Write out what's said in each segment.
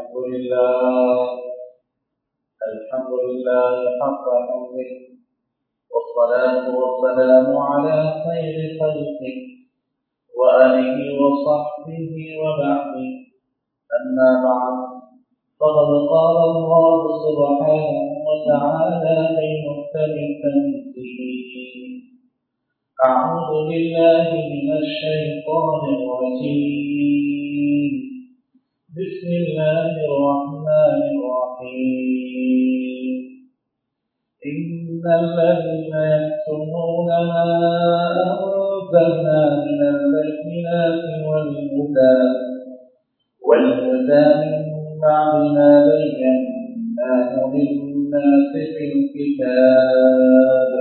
الحمد لله الحمد لله حق حمده والصلاة والسلام على خير خلقه وآله وصحبه وبعده أما بعد فقد قال الله سبحانه وتعالى في محكم تنزيله أعوذ بالله من الشيطان الرجيم بسم الله الرحمن الرحيم إن الذين يكتمون ما أنزلنا من البينات والهدى والهدى من بعد ما بيناه للناس في الكتاب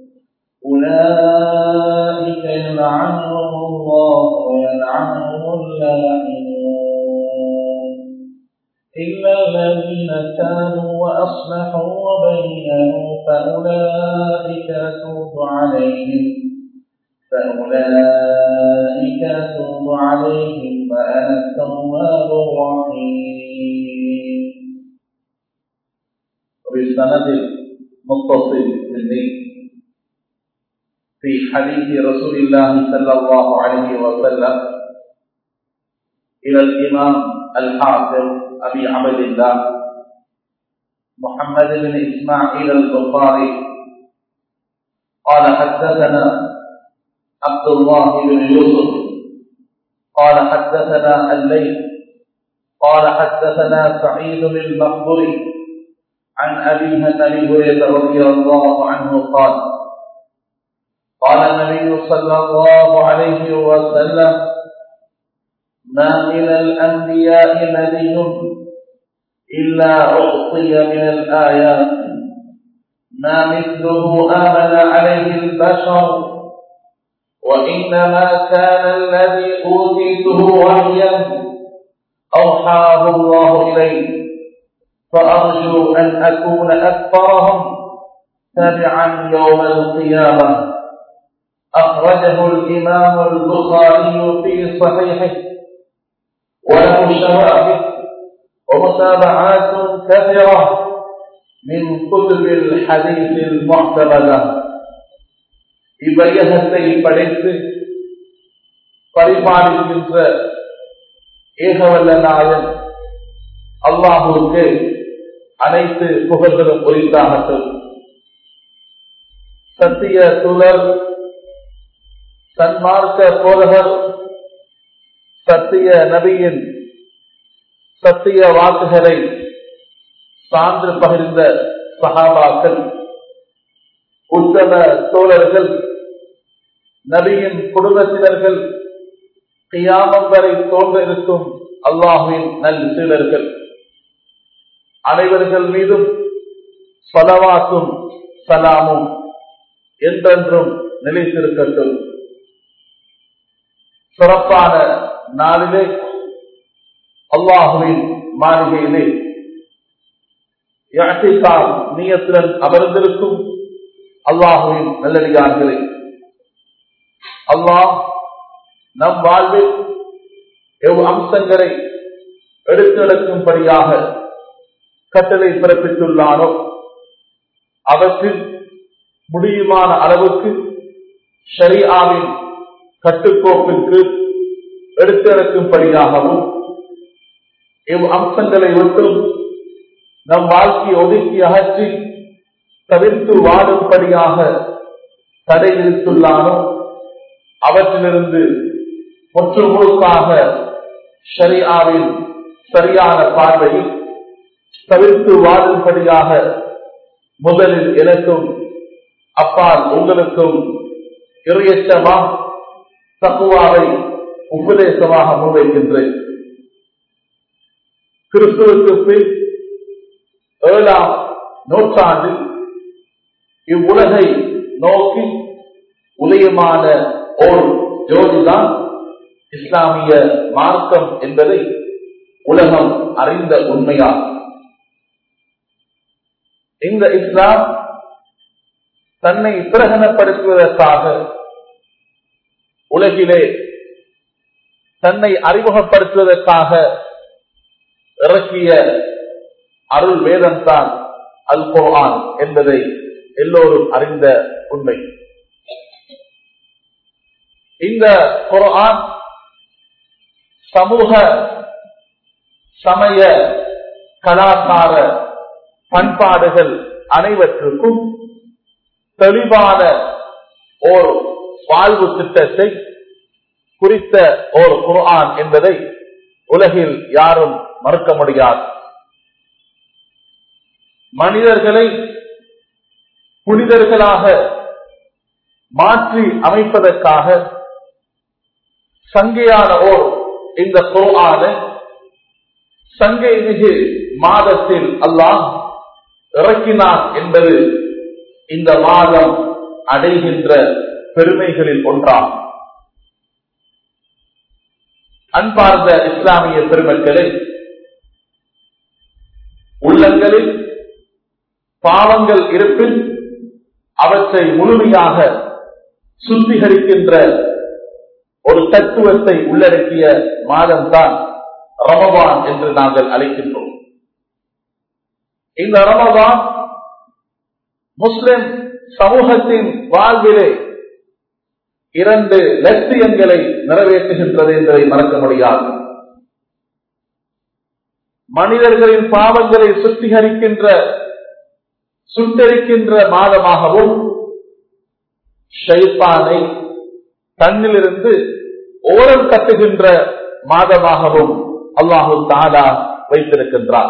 أولئك يلعنهم الله ويلعنهم اللاعنون إلا الذين تابوا وأصلحوا وبينوا فأولئك أتوب عليهم فأولئك أتوب عليهم وأنا التواب الرحيم وبالسند المتصل بالنيل في حديث رسول الله صلى الله عليه وسلم إلى الإمام الحافظ أبي عبد الله محمد بن إسماعيل البخاري قال حدثنا عبد الله بن يوسف قال حدثنا الليل قال حدثنا سعيد بن المقبري عن أبيه أبي هريرة رضي الله عنه قال قال النبي صلى الله عليه وسلم ما من الأنبياء نبي إلا أعطي من الآيات ما مثله آمن عليه البشر وإنما كان الذي أوتيته وحيا أوحاه الله إليه فأرجو أن أكون أكثرهم تبعا يوم القيامة أخرجه الإمام البخاري في صحيحه وله شواهد ومتابعات كثيرة من كتب الحديث المعتمدة இவ்வையகத்தை படைத்து பரிபாலிக்கின்ற ஏகவல்ல நாயன் அல்லாஹுக்கு அனைத்து புகழ்களும் உரித்தாகட்டும் சத்திய துலர் சன்மார்க்க போதகர் சத்திய நபியின் சத்திய வாக்குகளை சான்று பகிர்ந்த சகாபாக்கள் உத்தம தோழர்கள் நபியின் குடும்பத்தினர்கள் கியாமம் வரை தோன்ற இருக்கும் அல்லாஹுவின் நல் சீடர்கள் அனைவர்கள் மீதும் சலவாக்கும் சலாமும் என்றென்றும் நிலைத்திருக்கட்டும் சிறப்பான நாளிலே அல்லாஹுவின் மாளிகையிலே நீயத்துடன் அமர்ந்திருக்கும் அல்லாஹுவின் நல்லடியார்களே அல்லாஹ் நம் வாழ்வில் எவ் அம்சங்களை எடுத்துரைக்கும்படியாக கட்டளை பிறப்பித்துள்ளானோ அவற்றில் முடியுமான அளவுக்கு ஷரியாவின் கட்டுக்கோப்பிற்கு எடுத்திறக்கும்படியாகவும் இவ் அம்சங்களை விட்டும் நம் வாழ்க்கையை ஒதுக்கி அகற்றி தவிர்த்து வாழும்படியாக தடை விதித்துள்ளானோ அவற்றிலிருந்து முற்று முழுக்காக ஷரியாவின் சரியான பார்வையில் தவிர்த்து வாழும்படியாக முதலில் எனக்கும் அப்பால் உங்களுக்கும் இறையச்சமா தக்குவாவை உபதேசமாக முன்வைக்கின்றேன் கிறிஸ்துவுக்கு பின் ஏழாம் நூற்றாண்டில் இவ்வுலகை நோக்கி உதயமான ஓர் ஜோதிதான் இஸ்லாமிய மார்க்கம் என்பதை உலகம் அறிந்த உண்மையாகும் இந்த இஸ்லாம் தன்னை பிரகனப்படுத்துவதற்காக உலகிலே தன்னை அறிமுகப்படுத்துவதற்காக இறக்கிய அருள் வேதம் தான் அல் குர்ஆன் என்பதை எல்லோரும் அறிந்த உண்மை இந்த குர்ஆன் சமூக சமய கலாச்சார பண்பாடுகள் அனைவற்றுக்கும் தெளிவான ஓர் வாழ்வு திட்டத்தை குறித்த ஓர் குர்ஆன் என்பதை உலகில் யாரும் மறுக்க முடியாது மனிதர்களை புனிதர்களாக மாற்றி அமைப்பதற்காக சங்கையான ஓர் இந்த குர்ஆனை சங்கை மிகு மாதத்தில் அல்லாஹ் இறக்கினான் என்பது இந்த மாதம் அடைகின்ற பெருமைகளில் ஒன்றாகும் அன்பார்ந்த இஸ்லாமிய பெருமக்களே உள்ளங்களில் பாவங்கள் இருப்பின் அவற்றை முழுமையாக சுத்திகரிக்கின்ற ஒரு தத்துவத்தை உள்ளடக்கிய மாதம்தான் ரமவான் என்று நாங்கள் அழைக்கின்றோம் இந்த ரமவான் முஸ்லிம் சமூகத்தின் வாழ்விலே இரண்டு லட்சியங்களை நிறைவேற்றுகின்றது என்பதை மறக்க முடியாது மனிதர்களின் பாவங்களை சுத்திகரிக்கின்ற சுட்டரிக்கின்ற மாதமாகவும் ஷைப்பானை தன்னிலிருந்து ஓரம் கட்டுகின்ற மாதமாகவும் அல்லாஹு தாலா வைத்திருக்கின்றார்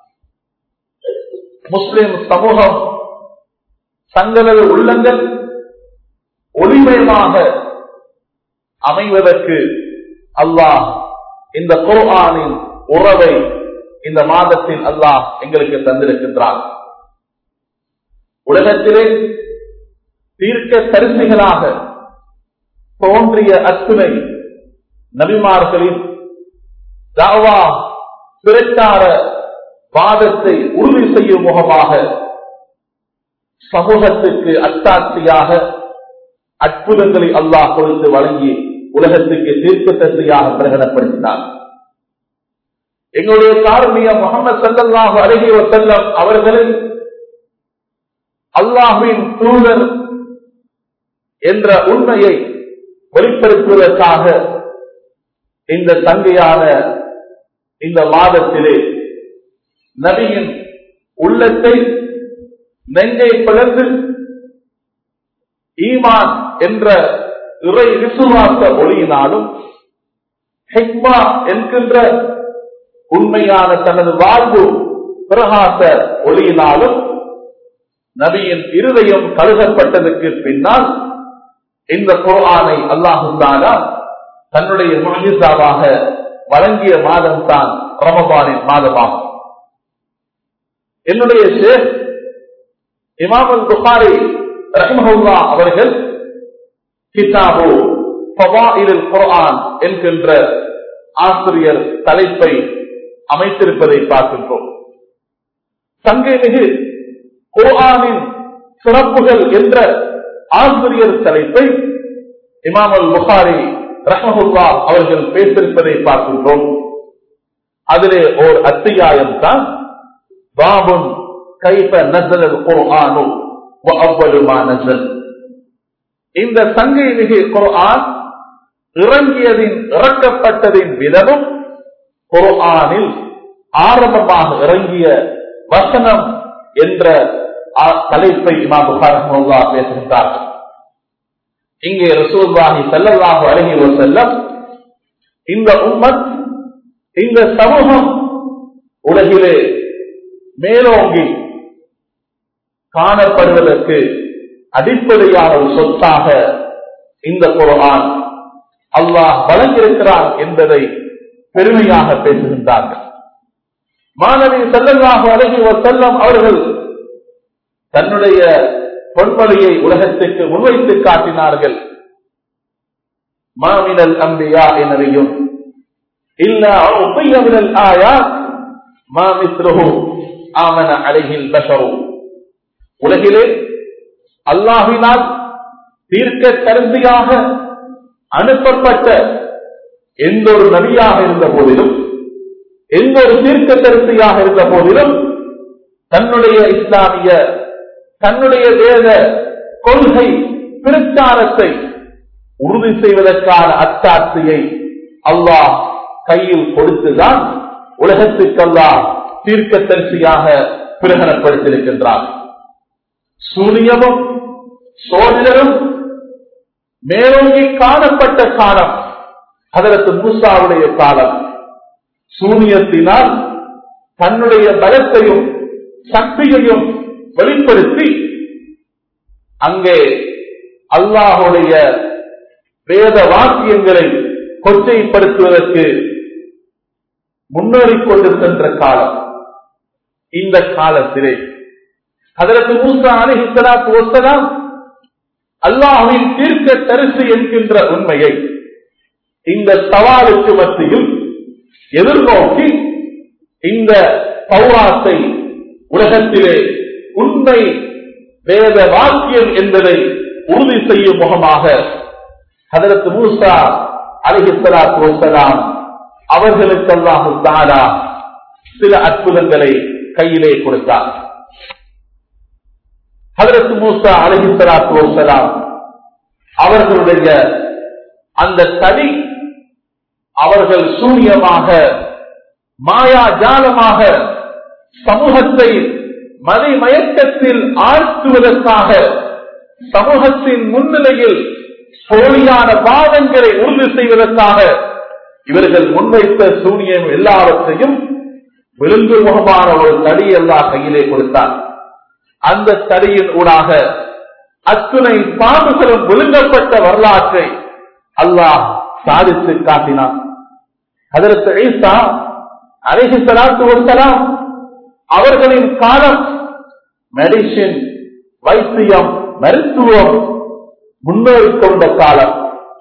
முஸ்லிம் சமூகம் தங்களது உள்ளங்கள் ஒளிமயமாக அமைவதற்கு அல்லாஹ் இந்த குர்ஆனின் உறவை இந்த மாதத்தில் அல்லாஹ் எங்களுக்கு தந்திருக்கின்றார் உலகத்திலே தீர்க்க தரிசிகளாக தோன்றிய அத்துணை நபிமார்களின் தாவா பிரச்சார வாதத்தை உறுதி செய்யும் முகமாக சமூகத்துக்கு அத்தாட்சியாக அற்புதங்களை அல்லாஹ் கொடுத்து வழங்கி உலகத்துக்கு தீர்க்க தரிசியாக பிரகடனப்படுத்தினார் எங்களுடைய காரணிய முகமது சல்லாஹு அழகி வசல்லம் அவர்களை அல்லாஹுவின் தூதர் என்ற உண்மையை வெளிப்படுத்துவதற்காக இந்த தங்கையான இந்த மாதத்திலே நபியின் உள்ளத்தை நெஞ்சை பிளந்து ஈமான் என்ற இறை விசுவாச ஒளியினாலும் ஹெக்மா என்கின்ற உண்மையான தனது வாழ்வு பிரகாச ஒளியினாலும் நபியின் இருதயம் கழுகப்பட்டதற்கு பின்னால் இந்த குர்ஆனை அல்லாஹுந்தானா தன்னுடைய முகிசாவாக வழங்கிய மாதம் தான் ரமபானின் மாதமாகும் என்னுடைய ஷேக் இமாமுல் புகாரி ரஹ்மஹுல்லா அவர்கள் கிதாபு ஃபவாயிலுல் குர்ஆன் என்கின்ற ஆசிரியர் தலைப்பை அமைத்திருப்பதை பார்க்கின்றோம் சங்கை மிகு குர்ஆனின் சிறப்புகள் என்ற ஆசிரியர் தலைப்பை இமாம் அல் புகாரி ரஹமுல்லா அவர்கள் பேசியிருப்பதை பார்க்கின்றோம் அதிலே ஓர் அத்தியாயம் தான் பாபுன் கைப நசல் குர்ஆனு அவ்வளுமா நசல் இந்த சங்கை மிகு குர்ஆன் இறங்கியதின் இறக்கப்பட்டதின் விதமும் குர்ஆனில் ஆரம்பமாக இறங்கிய வசனம் என்ற தலைப்பை இமாம் புகாரா பேசுகின்றார்கள் இங்கே ரசூல்வாஹி செல்லல்லாஹு அழகி ஒரு செல்லம் இந்த உம்மத் இந்த சமூகம் உலகிலே மேலோங்கி காணப்படுவதற்கு அடிப்படையான ஒரு சொத்தாக இந்த குரான் அல்லாஹ் வழங்கியிருக்கிறான் என்பதை பெருமையாக பேசுகின்றார்கள் மாணவி செல்லல்லாக அழகி ஒரு செல்லம் அவர்கள் தன்னுடைய பொன்மொழியை உலகத்துக்கு முன்வைத்து காட்டினார்கள் மாமினல் அம்பியா எனவையும் இல்ல உப்பையமினல் ஆயா மாமித்ருஹு ஆமன அழகில் பஷரு உலகிலே அல்லாஹினால் தீர்க்க கருந்தியாக அனுப்பப்பட்ட எந்த ஒரு நபியாக இருந்த போதிலும் எந்த ஒரு தீர்க்க தரிசியாக இருந்த போதிலும் தன்னுடைய இஸ்லாமிய தன்னுடைய வேத கொள்கை பிரச்சாரத்தை உறுதி செய்வதற்கான அத்தாட்சியை அல்லாஹ் கையில் கொடுத்துதான் உலகத்துக்கெல்லாம் தீர்க்க தரிசியாக பிரகடனப்படுத்தியிருக்கின்றார் சூரியமும் சோதனரும் மேலோங்கி காணப்பட்ட காலம் அதற்கு மூசாவுடைய காலம் சூனியத்தினால் தன்னுடைய பலத்தையும் சக்தியையும் வெளிப்படுத்தி அங்கே அல்லாஹுடைய வேத வாக்கியங்களை கொச்சைப்படுத்துவதற்கு முன்னேறிக் கொண்டு சென்ற காலம் இந்த காலத்திலே அதற்கு மூசா அலிஹிசலாத்து வசலாம் அல்லாஹின் தீர்க்க தரிசு என்கின்ற உண்மையை இந்த சவாலுக்கு மத்தியில் எதிர்நோக்கி இந்த பௌராத்தை உலகத்திலே உண்மை வேத வாக்கியம் என்பதை உறுதி செய்யும் முகமாக அதற்கு மூசா அலிஹிசலாத்து வசலாம் அவர்களுக்கு அல்லாஹு தாரா சில அற்புதங்களை கையிலே கொடுத்தார் ஹதரத் மூசா அலிஹிசலாத்து வசலாம் அவர்களுடைய அந்த தடி அவர்கள் சூரியமாக மாயா ஜாலமாக சமூகத்தை மதிமயக்கத்தில் ஆழ்த்துவதற்காக சமூகத்தின் முன்னிலையில் போலியான வாதங்களை உறுதி செய்வதற்காக இவர்கள் முன்வைத்த சூனியம் எல்லாவற்றையும் விழுந்து முகமான ஒரு தடி எல்லா கையிலே கொடுத்தார் அந்த தடியின் ஊடாக அத்துணை பாம்புகளும் விழுங்கப்பட்ட வரலாற்றை அல்லாஹ் சாதித்து காட்டினான் அதற்கு ஈசா அழகி சலாத்து வசலாம் அவர்களின் காலம் மெடிசின் வைத்தியம் மருத்துவம் முன்னேறி கொண்ட காலம்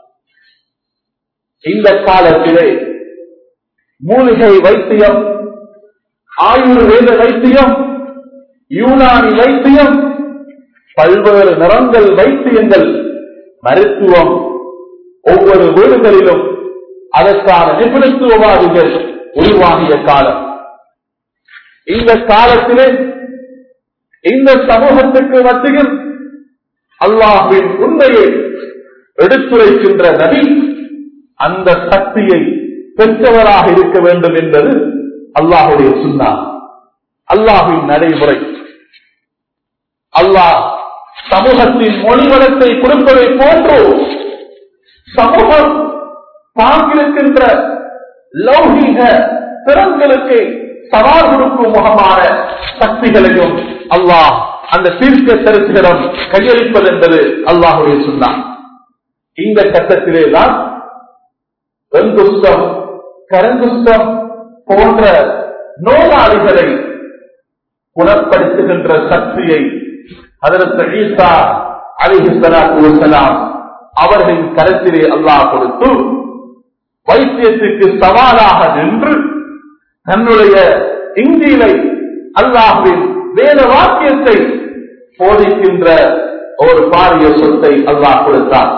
இந்த காலத்திலே மூலிகை வைத்தியம் ஆயுர்வேத வைத்தியம் யூனானி வைத்தியம் பல்வேறு நிறங்கள் வைத்தியங்கள் மருத்துவம் ஒவ்வொரு வீடுகளிலும் அதற்கான நிபுணத்துவவாதிகள் உருவாகிய காலம் இந்த காலத்திலே இந்த சமூகத்துக்கு மத்தியில் அல்லாஹின் உண்மையை எடுத்துரைக்கின்ற நபி அந்த சக்தியை பெற்றவராக இருக்க வேண்டும் என்பது அல்லாஹுடைய சுண்ணா அல்லாஹின் நடைமுறை அல்லாஹ் சமூகத்தின் மொழி வளத்தை கொடுப்பதை போன்று சமூகம் தாங்கிருக்கின்ற லௌகீக திறன்களுக்கு சவால் கொடுக்கும் முகமான சக்திகளையும் அல்லாஹ் அந்த தீர்க்க தரிசிடம் கையளிப்பது என்பது அல்லாஹுடைய சொன்னான் இந்த கட்டத்திலே தான் வெண்குஷ்டம் கரங்குஷ்டம் போன்ற நோயாளிகளை குணப்படுத்துகின்ற சக்தியை அதற்கு ஈசா அலிஹலாம் அவர்களின் கருத்திலே அல்லாஹ் கொடுத்து வைத்தியத்துக்கு சவாலாக நின்று தன்னுடைய இந்தியிலை அல்லாஹின் வேத வாக்கியத்தை போதிக்கின்ற ஒரு பாரிய சொத்தை அல்லாஹ் கொடுத்தார்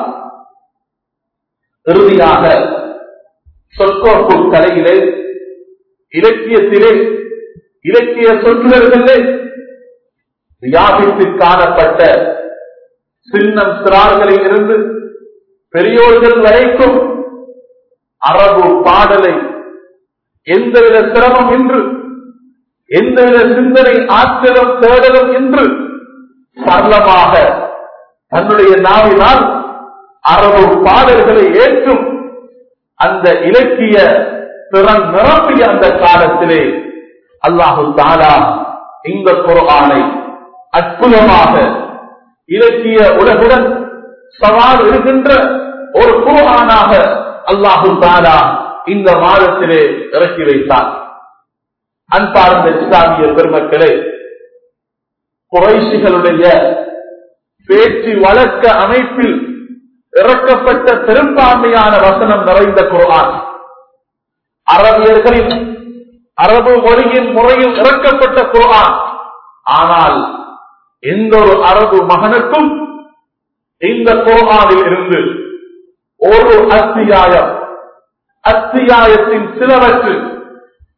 இறுதியாக சொற்கோப்பு கலையிலே இலக்கியத்திலே இலக்கிய சொற்களிலே வியாபித்து காணப்பட்ட சின்னம் சிறார்களில் இருந்து பெரியோர்கள் வரைக்கும் அரபு பாடலை எந்தவித சிரமம் என்று எந்தவித சிந்தனை ஆற்றலும் தேடலும் என்று சரளமாக தன்னுடைய நாவினால் அரபு பாடல்களை ஏற்றும் அந்த இலக்கிய திறன் நிரம்பிய அந்த காலத்திலே அல்லாஹு தாலா இந்த குரானை அற்புதமாக இலக்கிய உலகுடன் சவால் இருக்கின்ற ஒரு குரானாக அல்லாஹு தாலா இந்த மாதத்திலே இறக்கி வைத்தார் அன்பார்ந்த இஸ்லாமிய பெருமக்களே குறைசிகளுடைய பேச்சு வழக்க அமைப்பில் இறக்கப்பட்ட பெரும்பான்மையான வசனம் நிறைந்த குரான் அரபியர்களின் அரபு மொழியின் முறையில் இறக்கப்பட்ட குரான் ஆனால் எந்த ஒரு அரபு மகனுக்கும் இந்த குரானில் இருந்து ஒரு அத்தியாயம் அத்தியாயத்தின் சிலவற்று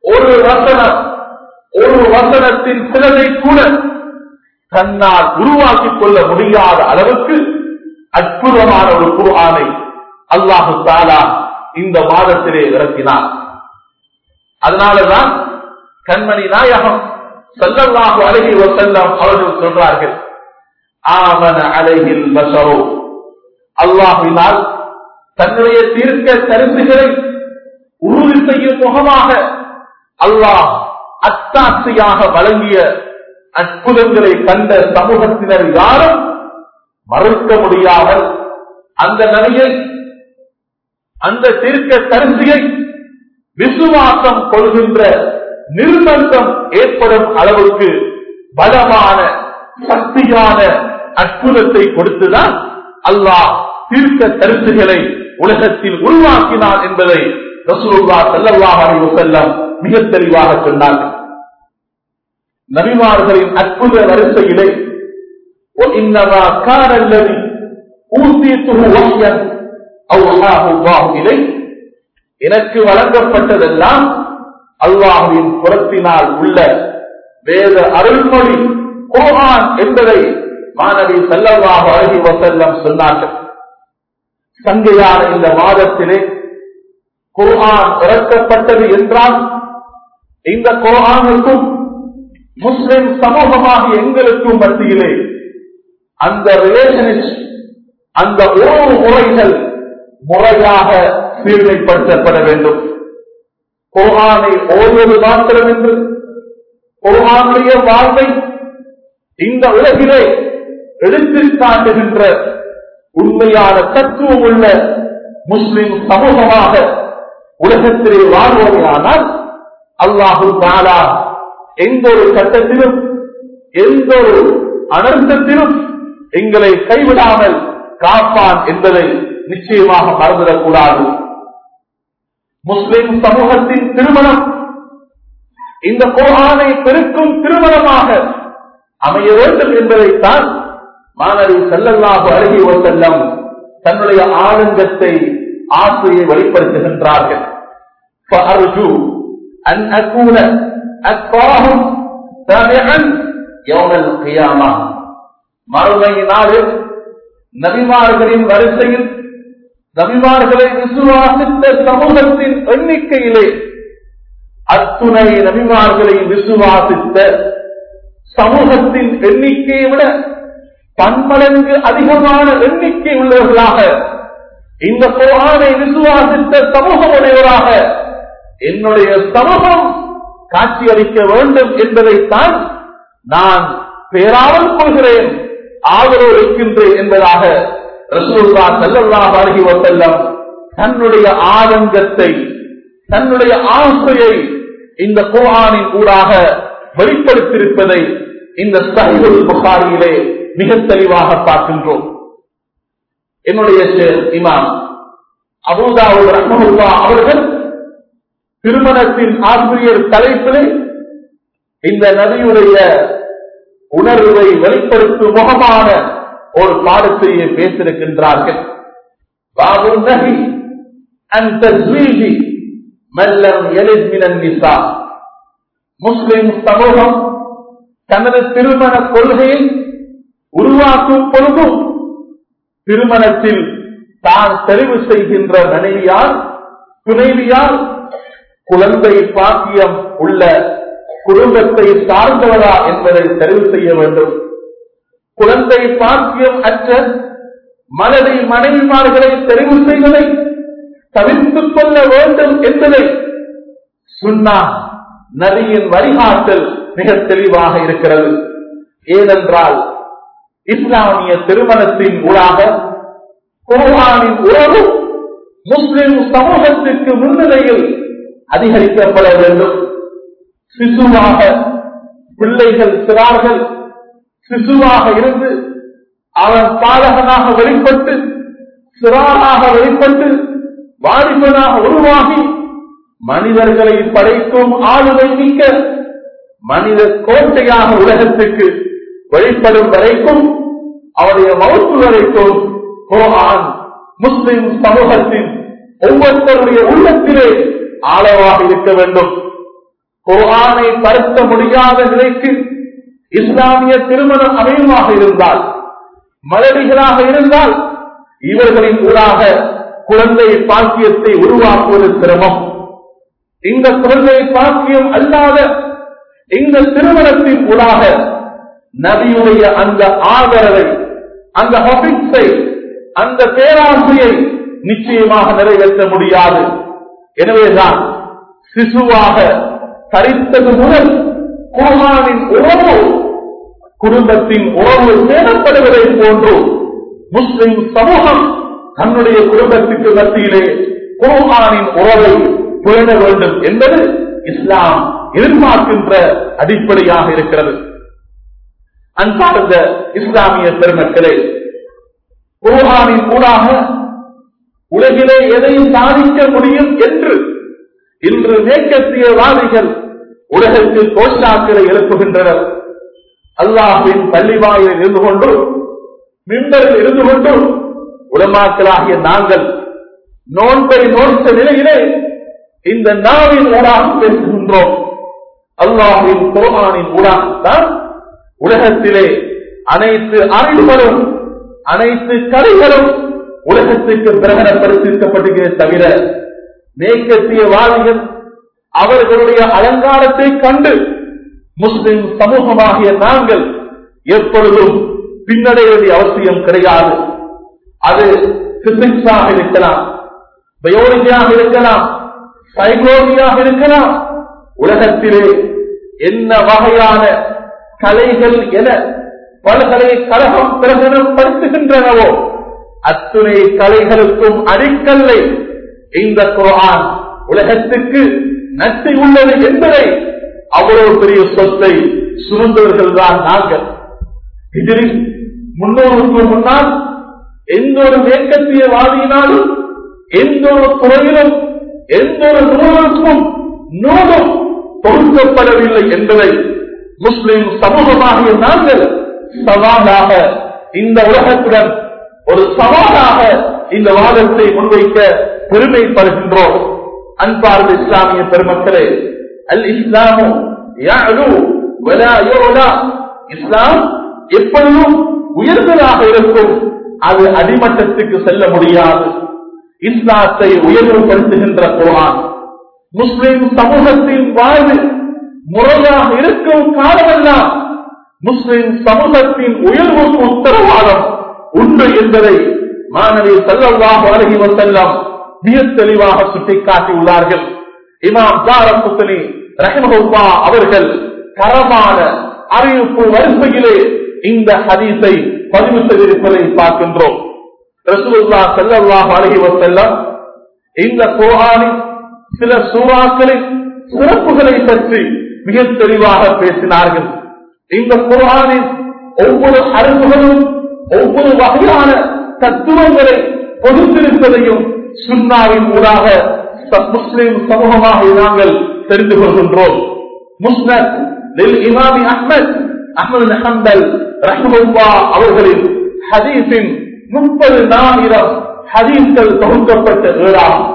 ஒரு வசனம் ஒரு வசனத்தின் சிலதை கூட தன்னால் உருவாக்கிக் கொள்ள முடியாத அளவுக்கு அற்புதமான ஒரு குர்ஆனை அல்லாஹு தாலா இந்த மாதத்திலே இறக்கினார் அதனாலதான் கண்மணி நாயகம் சல்லல்லாஹு அலைஹி வஸல்லம் அவர்கள் சொல்றார்கள் ஆமன அலைஹில் பஷரு அல்லாஹ்வினால் தன்னுடைய தீர்க்க கருத்துகளை உறுதி செய்யும் முகமாக அல்லாஹ் அத்தாட்சியாக வழங்கிய அற்புதங்களை கண்ட சமூகத்தினர் யாரும் மறுக்க முடியாமல் அந்த நபியை அந்த தீர்க்க கருத்தியை விசுவாசம் கொள்கின்ற நிர்பந்தம் ஏற்படும் அளவுக்கு பலமான சக்தியான அற்புதத்தை கொடுத்துதான் அல்லாஹ் தீர்க்க கருத்துகளை உலகத்தில் உருவாக்கினான் என்பதை ரசூலுல்லா ஸல்லல்லாஹு அலைஹி வஸல்லம் மிக தெளிவாக சொன்னார்கள் நபிமார்களின் அற்புத வரிசையிலே وإنما كان الذي أوتيته وحيا أوحاه الله إليه எனக்கு வழங்கப்பட்டதெல்லாம் அல்லாஹுவின் புறத்தினால் உள்ள வேத அருள்மொழி குர்ஆன் என்பதை மாணவி செல்லவாக அழகி வசல்லம் சொன்னார்கள் சங்கையான இந்த மாதத்திலே குர்ஆன் இறக்கப்பட்டது என்றால் இந்த குர்ஆனுக்கும் முஸ்லிம் சமூகமாகிய எங்களுக்கும் மத்தியிலே அந்த ரிலேஷன்ஷிப் அந்த உறவு முறைகள் முறையாக சீர்மைப்படுத்தப்பட வேண்டும் குர்ஆனை ஓதுவது மாத்திரம் என்று குர்ஆனுடைய வாழ்வை இந்த உலகிலே எடுத்துக் காட்டுகின்ற உண்மையான தத்துவம் உள்ள முஸ்லிம் சமூகமாக உலகத்திலே வாழ்வோமையானால் அல்லாஹு தாலா எந்த ஒரு கட்டத்திலும் எந்த ஒரு அனர்த்தத்திலும் எங்களை கைவிடாமல் காப்பான் என்பதை நிச்சயமாக மறந்துடக்கூடாது முஸ்லிம் சமூகத்தின் திருமணம் இந்த குரானை பெருக்கும் திருமணமாக அமைய வேண்டும் என்பதைத்தான் மாணவி செல்லல்லாக அருகே செல்லம் தன்னுடைய ஆனந்தத்தை ஆசையை வெளிப்படுத்துகின்றார்கள் فأرجو أن أكون أتقاهم تابعا يوم القيامة மறுமை நாளில் நபிமார்களின் வரிசையில் நபிமார்களை விசுவாசித்த சமூகத்தின் எண்ணிக்கையிலே அத்துணை நபிமார்களை விசுவாசித்த சமூகத்தின் எண்ணிக்கையை விட பன்மடங்கு அதிகமான எண்ணிக்கை உள்ளவர்களாக இந்த குரானை விசுவாசித்த சமூகம் உடையவராக என்னுடைய சமூகம் காட்சியளிக்க வேண்டும் என்பதைத்தான் நான் பேராமல் கொள்கிறேன் ஆதரவு வைக்கின்றேன் என்பதாக ரசூல்லா செல்லல்லாஹ் அருகி வசல்லம் தன்னுடைய ஆனந்தத்தை தன்னுடைய ஆசையை இந்த குரானின் ஊடாக வெளிப்படுத்தியிருப்பதை இந்த சஹிபுல் புகாரியிலே மிக தெளிவாக பார்க்கின்றோம் என்னுடைய இமாம் அபுதாவுல் ரஹமுல்லா அவர்கள் திருமணத்தின் ஆசிரியர் தலைப்பிலே இந்த நதியுடைய உணர்வை வெளிப்படுத்தும் முகமான ஒரு பாடத்தையே பேசியிருக்கின்றார்கள் பாபு நகி அந்த மெல்லம் எலிமினன் நிசா முஸ்லிம் சமூகம் தனது திருமண கொள்கையை உருவாக்கும் பொழுதும் திருமணத்தில் தான் தெரிவு செய்கின்ற மனைவியால் துணைவியால் குழந்தை பாக்கியம் உள்ள குடும்பத்தை சார்ந்தவரா என்பதை தெரிவு செய்ய வேண்டும் குழந்தை பாக்கியம் அற்ற மனதை மனைவிமார்களை தெரிவு செய்வதை தவிர்த்துக் கொள்ள வேண்டும் என்பதை சுன்னா நதியின் வழிகாட்டல் மிக தெளிவாக இருக்கிறது ஏனென்றால் இஸ்லாமிய திருமணத்தின் ஊடாக குர்ஆனின் உறவு முஸ்லிம் சமூகத்திற்கு முன்னிலையில் அதிகரிக்கப்பட வேண்டும் சிசுவாக பிள்ளைகள் சிறார்கள் சிசுவாக இருந்து அவன் பாலகனாக வெளிப்பட்டு சிறாராக வெளிப்பட்டு வாலிபனாக உருவாகி மனிதர்களை படைக்கும் ஆளுமை மிக்க மனித கோட்டையாக உலகத்துக்கு வெளிப்படும் வரைக்கும் அவருடைய மவுத்து வரைக்கும் குரான் முஸ்லிம் சமூகத்தின் ஒவ்வொருத்தருடைய உள்ளத்திலே ஆழமாக இருக்க வேண்டும் குர்ஆனை பருத்த முடியாத நிலைக்கு இஸ்லாமிய திருமணம் அமையுமாக இருந்தால் மலடிகளாக இருந்தால் இவர்களின் ஊடாக குழந்தை பாக்கியத்தை உருவாக்குவது சிரமம் இந்த குழந்தை பாக்கியம் அல்லாத இந்த திருமணத்தின் ஊடாக நபியுடைய அந்த ஆதரவை அந்த ஹபிட்ஸை அந்த பேராசையை நிச்சயமாக நிறைவேற்ற முடியாது எனவேதான் சிசுவாக தரித்தது முதல் குர்ஆனின் உறவு குடும்பத்தின் உறவு பேணப்படுவதை போன்று முஸ்லிம் சமூகம் தன்னுடைய குடும்பத்துக்கு மத்தியிலே குர்ஆனின் உறவை பேண வேண்டும் என்பது இஸ்லாம் எதிர்பார்க்கின்ற அடிப்படையாக இருக்கிறது அன்பார்ந்த இஸ்லாமிய பெருமக்களே குர்ஆனின் ஊடாக உலகிலே எதையும் சாதிக்க முடியும் என்று இன்று மேற்கத்தியவாதிகள் உலகத்தில் கோஷாக்களை எழுப்புகின்றனர் அல்லாஹின் பள்ளிவாயில் இருந்து கொண்டு மின்பரில் இருந்து கொண்டு உலமாக்களாகிய நாங்கள் நோன்பை நோக்க நிலையிலே இந்த நாவின் ஊடாக பேசுகின்றோம் அல்லாஹின் குர்ஆனின் ஊடாகத்தான் உலகத்திலே அனைத்து அறிவுகளும் அனைத்து கலைகளும் உலகத்திற்கு பிரகடனப்படுத்திருக்கப்படுகிறே தவிர மேற்கத்தியவாதிகள் அவர்களுடைய அலங்காரத்தை கண்டு முஸ்லிம் சமூகமாகிய நாங்கள் எப்பொழுதும் பின்னடைய வேண்டிய அவசியம் கிடையாது அது பிசிக்ஸாக இருக்கலாம் பயோலஜியாக இருக்கலாம் சைக்கோலஜியாக இருக்கலாம் உலகத்திலே என்ன வகையான கலைகள் என பல்கலைக்கழகம் பிரகடனப்படுத்துகின்றனவோ அத்துணை கலைகளுக்கும் அடிக்கல்லை இந்த குரான் உலகத்துக்கு நன்மை உள்ளது என்பதை அவ்வளவு பெரிய சொத்தை சுமந்தவர்கள் தான் நாங்கள் இதில் முன்னோருக்கு முன்னால் எந்த ஒரு மேற்கத்தியவாதியினாலும் எந்த ஒரு துறையிலும் எந்த ஒரு நூலுக்கும் நூலும் தொகுக்கப்படவில்லை என்பதை முஸ்லிம் சமூகமாகிய நாங்கள் சவாலாக இந்த உலகத்துடன் ஒரு சவாலாக இந்த வாதத்தை முன்வைக்க பெருமைப்படுகின்றோம் அன்பார்ந்த இஸ்லாமிய பெருமக்களே அல் இஸ்லாமு يعلو ولا يعلى இஸ்லாம் எப்பொழுதும் உயர்ந்ததாக இருக்கும் அது அடிமட்டத்துக்கு செல்ல முடியாது இஸ்லாத்தை உயர்வுபடுத்துகின்ற குரான் முஸ்லிம் சமூகத்தின் வாழ்வு முறையாக இருக்கும் காலமெல்லாம் முஸ்லிம் சமூகத்தின் உயர்வுக்கு உத்தரவாதம் உண்டு என்பதை மாணவி செல்லவாக அருகி வந்தெல்லாம் மிக தெளிவாக சுட்டிக்காட்டியுள்ளார்கள் இமாம் தாரப்புத்தனி ரஹமஹுல்லா அவர்கள் தரமான அறிவிப்பு வரிசையிலே இந்த ஹதீஸை பதிவு செய்திருப்பதை பார்க்கின்றோம் ரசூலுல்லா ஸல்லல்லாஹு அலைஹி வஸல்லம் இந்த குர்ஆனின் சில சூறாக்களின் சிறப்புகளை பற்றி மிக தெளிவாக பேசினார்கள் இந்த குர்ஆனின் ஒவ்வொரு அறிவுகளும் ஒவ்வொரு வகையான தத்துவங்களை பொதுத்திருப்பதையும் சுன்னாவின் ஊடாக ச- முஸ்லிம் சமூகமாக நாங்கள் தெரிந்து கொள்கின்றோம் முஸ்னத் லில் இமாமி அஹ்மத் அஹ்மது ஹம்பல் ரஹ்மத்துல்லா அவர்களின் ஹதீஸின் முப்பது நாயிரம் ஹதீஸ்கள் தொகுக்கப்பட்ட ஏழாம்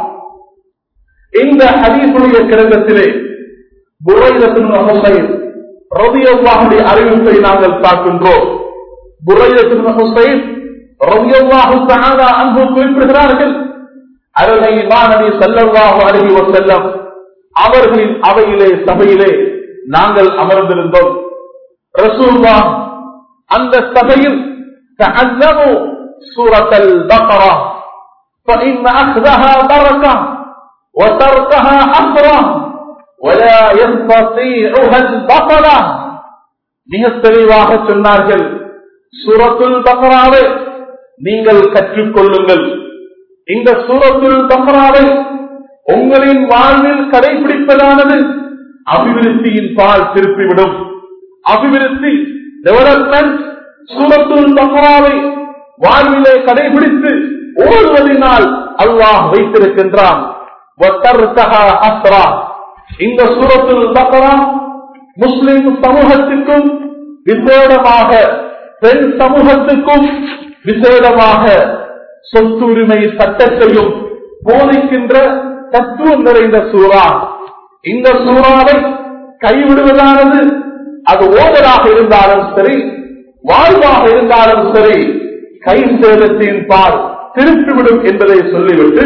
இந்த ஹதீஸுடைய கிரந்தத்திலே புரைதத்தின் ஹுசைன் ரபியல்லாஹுடைய அறிவிப்பை நாங்கள் பார்க்கின்றோம் புரைதத்தின் ஹுசைன் ரபியல்லாஹு தஆலா அன்பு குறிப்பிடுகிறார்கள் அருளை மாணவி சல்லல்லாஹு அலைஹி வஸல்லம் அவர்களின் அவையிலே சபையிலே நாங்கள் அமர்ந்திருந்தோம் ரசூல்லா அந்த சபையில் تعلموا سورة البقرة فإن أخذها بركة وتركها حسرة ولا يستطيعها البطلة மிக தெளிவாக சொன்னார்கள் சூரத்துல் பக்ராவை நீங்கள் கற்றுக்கொள்ளுங்கள் இந்த சூரத்துல் பக்ராவை உங்களின் வாழ்வில் கடைபிடிப்பதானது அபிவிருத்தியின் பால் திருப்பிவிடும் அபிவிருத்தி டெவலப்மெண்ட் சூரத்துல் பக்ராவை வாழ்விலே கடைபிடித்து ஓடுவதனால் அல்லாஹ் வைத்திருக்கின்றான் வத்தர்தஹா அஸ்ரா. இந்த சூரத்துல் பக்ரா முஸ்லிம் சமூகத்துக்கும் விசேடமாக பெண் சமூகத்துக்கும் விசேடமாக சொத்துரிமை சட்டத்தையும் போதிக்கின்ற தத்துவம் நிறைந்த சூறா இந்த சூறாவை கைவிடுவதானது அது ஓவராக இருந்தாலும் சரி வாழ்வாக இருந்தாலும் சரி கை சேதத்தின் பால் திருப்பிவிடும் என்பதை சொல்லிவிட்டு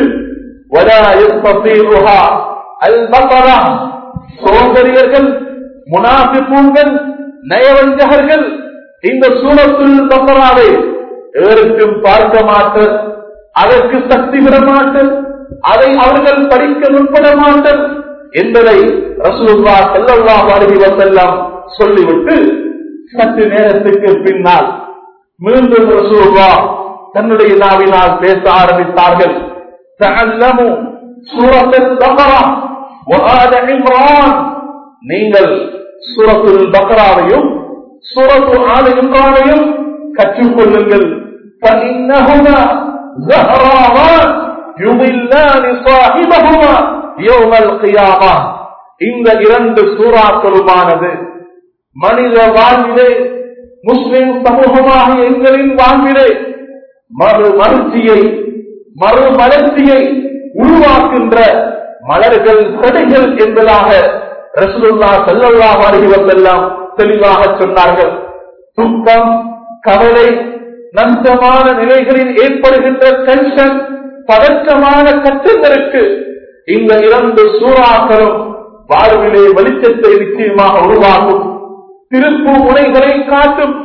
சோதரியர்கள் முனாபிப்பூன்கள் நயவஞ்சகர்கள் இந்த சூழத்தில் பக்கராவை ஏறுக்கும் பார்க்க மாட்டர் அதற்கு சக்தி விட மாட்டர் அதை அவர்கள் படிக்க முற்பட மாட்டர் என்பதை ரசூல்லா செல்லல்லா அருகி வந்தெல்லாம் சொல்லிவிட்டு சற்று நேரத்துக்கு பின்னால் மீண்டும் ரசூல்லா தன்னுடைய நாவினால் பேச ஆரம்பித்தார்கள் நீங்கள் சூரத்துல் பக்ராவையும் சூரத்து ஆல இம்ரானையும் கற்றுக்கொள்ளுங்கள் فإنهما زهراوان يضلان صاحبهما يوم القيامة இந்த இரண்டு சூறாக்களுமானது மனித வாழ்விலே முஸ்லிம் சமூகமாக எங்களின் வாழ்விலே மறு மறுச்சியை மறு மலர்ச்சியை உருவாக்குகின்ற மலர்கள் செடிகள் என்பதாக ரசூலுல்லா செல்லல்லா வருகிறதெல்லாம் தெளிவாக சொன்னார்கள் துக்கம் கவலை நஷ்டமான நிலைகளில் ஏற்படுகின்ற டென்ஷன் பதற்றமான கட்டங்களுக்கு இந்த இரண்டு சூறாக்களும் வாழ்விலே வெளிச்சத்தை நிச்சயமாக உருவாக்கும் திருப்பு முனைகளை காட்டும்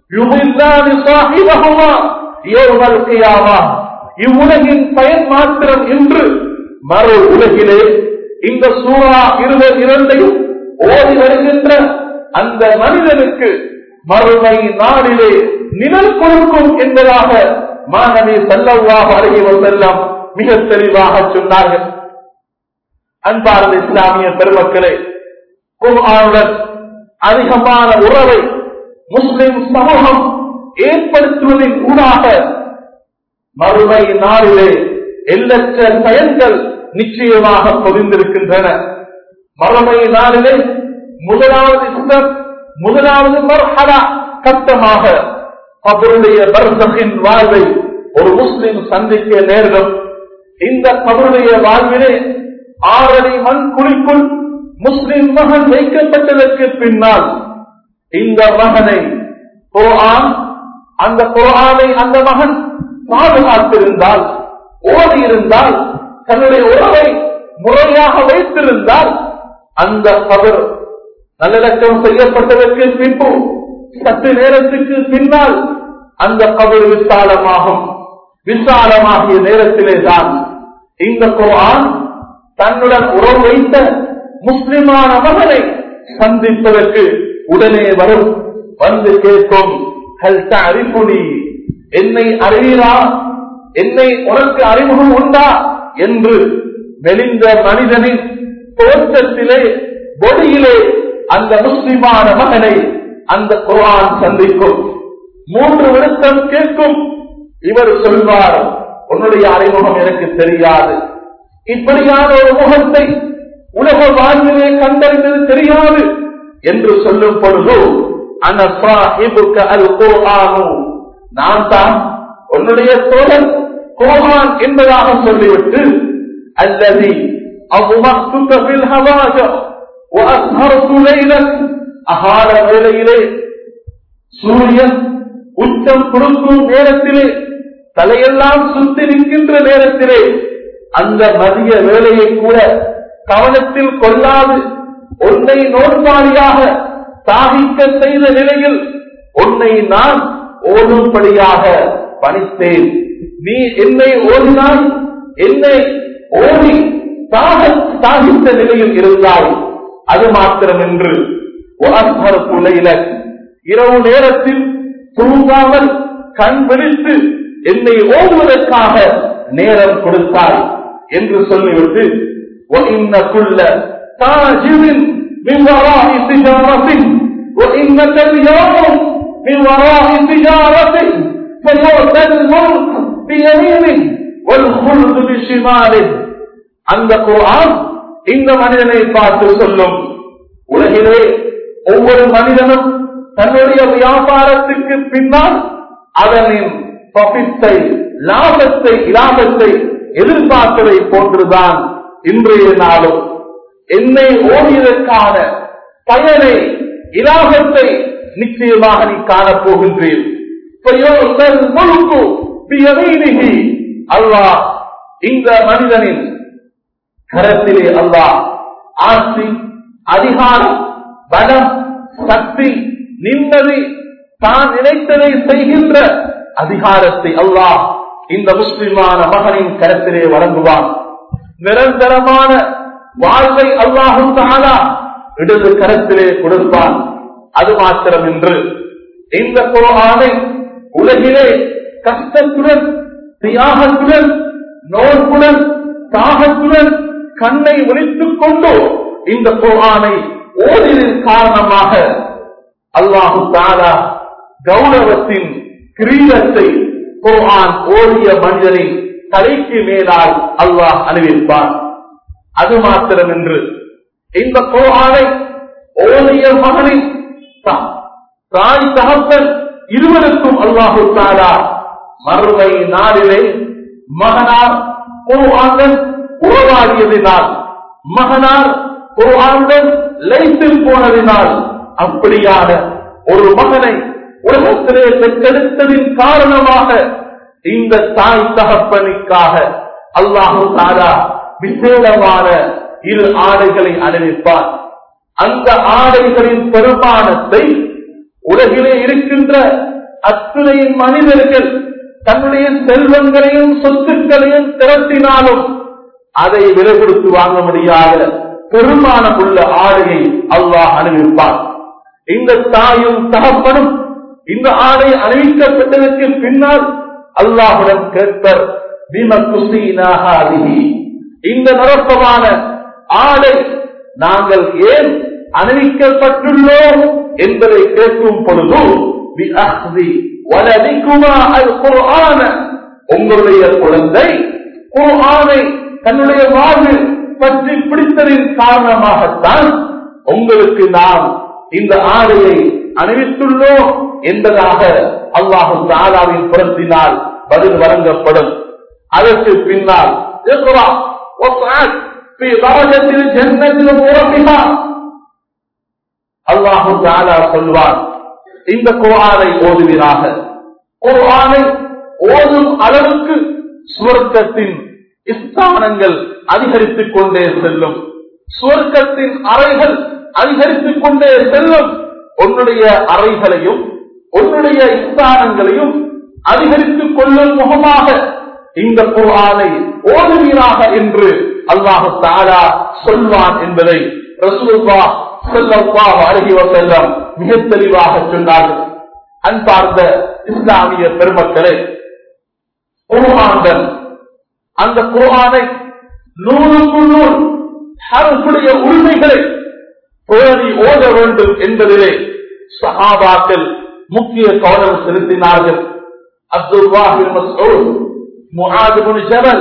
இவ்வுலகின் பயன் மாத்திரம் என்று மறு உலகிலே இந்த சூறா இருவர் இரண்டையும் ஓடி வருகின்ற அந்த மனிதனுக்கு மறுமை நாளிலே நிழல் கொடுக்கும் என்பதாக மாணவி செல்லவாக அருகிவதெல்லாம் மிக தெளிவாக சொன்னார்கள் அன்பார்ந்த இஸ்லாமிய பெருமக்களே குர்ஆனுடன் அதிகமான உறவை முஸ்லிம் சமூகம் ஏற்படுத்துவதின் ஊடாக மறுமை நாளிலே எல்லற்ற பயன்கள் நிச்சயமாக பொதிந்திருக்கின்றன மறுமை நாளிலே முதலாவது ஸ்டெப் முதலாவது மர்ஹலா கட்டமாக அவருடைய பர்சகின் வாழ்வை ஒரு முஸ்லிம் சந்திக்க நேரிடும் இந்த அவருடைய வாழ்விலே ஆறடி மண் குழிக்குள் முஸ்லிம் மகன் வைக்கப்பட்டதற்கு பின்னால் இந்த மகனை குர்ஆன் அந்த குர்ஆனை அந்த மகன் பாதுகாத்திருந்தால் ஓடி இருந்தால் தன்னுடைய உறவை முறையாக வைத்திருந்தால் அந்த கபர் நல்லடக்கம் செய்யப்பட்டதற்கு பின்பு சற்று நேரத்துக்கு பின்னால் அந்த கபர் விசாலமாகும் விசாலமாகிய நேரத்திலே தான் இந்த குர்ஆன் தன்னுடன் உறவு வைத்த முஸ்லிமான மகனை சந்திப்பதற்கு உடனே வரும் வந்து கேட்கும் அறிப்புடி என்னை அறிவீரா என்னை உனக்கு அறிமுகம் உண்டா என்று மெலிந்த மனிதனின் தோற்றத்திலே பொடியிலே அந்த முஸ்லிமான மகனை அந்த குரான் சந்திக்கும் மூன்று விருத்தம் கேட்கும் இவர் சொல்வார் உன்னுடைய அறிமுகம் எனக்கு தெரியாது இப்படியான ஒரு முகத்தை உலக வாழ்விலே கண்டறிந்தது தெரியாது என்று சொல்லும் பொழுது நான் தான் உன்னுடைய தோழன் குரான் என்பதாக சொல்லிவிட்டு அல்லது அவ்வுமத்துக்கபில் ஹவாஜ அகால வேளையிலே சூரியன் உச்சம் கொடுக்கும் நேரத்திலே தலையெல்லாம் சுத்தி நிற்கின்ற நேரத்திலே அந்த மதிய வேலையை கூட கவனத்தில் கொள்ளாது உன்னை நோன்பாளியாக சாகிக்க செய்த நிலையில் உன்னை நான் ஓடும்படியாக பணித்தேன் நீ என்னை ஓடினாய் என்னை ஓடி சாக சாகித்த நிலையில் இருந்தாய் அது மாத்திரம் என்று இரவு நேரத்தில் தூங்காமல் கண் விழித்து என்னை ஓடுவதற்காக நேரம் கொடுத்தாய் என்று சொல்லிவிட்டு وَإِنَّكُلَّ تَاجِرٍ مِنْ وَرَاءِ تِجَارَةٍ وَإِنَّكَ الْيَوْمُ مِنْ وَرَاءِ تِجَارَةٍ فَيُؤْتَى الْمُلْكُ بِيَمِينِهِ وَالْخُلْدُ بِشِمَالِهِ அந்த குர்ஆன் இந்த மனிதனை பார்த்து சொல்லும் உலகிலே ஒவ்வொரு மனிதனும் தன்னுடைய வியாபாரத்துக்கு பின்னால் அதனின் ப்ராஃபிட்டை லாபத்தை லாபத்தை எதிர்பார்ப்பதை போன்றுதான் இன்றைய நாளும் என்னை ஓடியதற்கான பயனை இலாபத்தை நிச்சயமாக நீ காணப்போகின்றீர் அல்லாஹ் இந்த மனிதனின் கரத்திலே அல்லாஹ் ஆட்சி அதிகாரம் பலம் சக்தி நிம்மதி தான் நினைத்ததை செய்கின்ற அதிகாரத்தை அல்லாஹ் இந்த முஸ்லிமான மகனின் கரத்திலே வழங்குவான் நிரந்தரமான வாழ்வை அல்லாஹும் தானா இடது கரத்திலே கொடுப்பான் அது மாத்திரம் என்று இந்த குரானை உலகிலே கஷ்டத்துடன் தியாகத்துடன் நோன்புடன் தாகத்துடன் கண்ணை ஒழித்துக் கொண்டு இந்த குரானை ஓடினின் காரணமாக அல்லாஹு தாலா கௌரவத்தின் கிரீடத்தை குரான் ஓடிய மனிதனின் தலைக்கு மேலால் அல்லாஹ் அணிவிப்பான் அது மாத்திரம் என்று இந்த குரானை ஓடிய மகனின் தாய் தகப்பன் இருவருக்கும் அல்லாஹு தாலா மறுமை நாளிலே மகனார் குருவாங்கள் உருவாகியதினால் மகனார் குருவாங்கள் லைத்தில் போனதினால் அப்படியான ஒரு மகனை உலகத்திலே பெற்றெடுத்ததின் காரணமாக இந்த தாய் தகப்பனுக்காக அல்லாஹு தாரா விசேடமான இரு ஆடைகளை அணிவிப்பார் அந்த ஆடைகளின் பெருமானத்தை உலகிலே இருக்கின்ற அத்துணை மனிதர்கள் தன்னுடைய செல்வங்களையும் சொத்துக்களையும் திரட்டினாலும் அதை விலை கொடுத்து வாங்க முடியாத பெருமானம் உள்ள ஆடையை அல்லாஹ் அணிவிப்பார் இந்த தாயும் தகப்பனும் இந்த ஆடை அணிவிக்கப்பட்டதற்கு பின்னால் அல்லாஹுடன் கேட்பர் இந்த நிரப்பமான ஆடை நாங்கள் ஏன் அணிவிக்கப்பட்டுள்ளோம் என்பதை கேட்கும் பொழுது உங்களுடைய குழந்தை குரானை தன்னுடைய வாழ்வில் பற்றி பிடித்ததின் காரணமாகத்தான் உங்களுக்கு நாம் இந்த ஆடையை அணிவித்துள்ளோம் என்பதாக அல்லாஹு தாலாவின் புறத்தினால் பதில் வழங்கப்படும் அதற்கு பின்னால் அல்லாஹு தாலா சொல்வார் இந்த குரானை ஓதுவீராக குரானை ஓதும் அளவுக்கு சுவர்க்கத்தின் ஸ்தானங்கள் அதிகரித்துக் கொண்டே செல்லும் சுவர்க்கத்தின் அறைகள் அதிகரித்துக் கொண்டே செல்லும் உன்னுடைய அறைகளையும் உன்னுடைய ஸ்தானங்களையும் அதிகரித்துக் கொள்ளும் முகமாக இந்த குரானை ஓதுவீராக என்று அல்லாஹு தாரா சொல்வான் என்பதை ரசூல்லா செல்லப்பாக அருகிவ செல்லம் மிக தெளிவாக சொன்னார்கள் அன்பார்ந்த இஸ்லாமிய பெருமக்களே குருவான்கள் அந்த குருவானை நூறுக்கு நூல் அரசுடைய உரிமைகளை பேணி ஓத வேண்டும் என்பதிலே சகாபாக்கள் முக்கிய கவனம் செலுத்தினார்கள் அப்துல்லாஹின் மஸ்ஊத் முஆத் இப்னு ஜபல்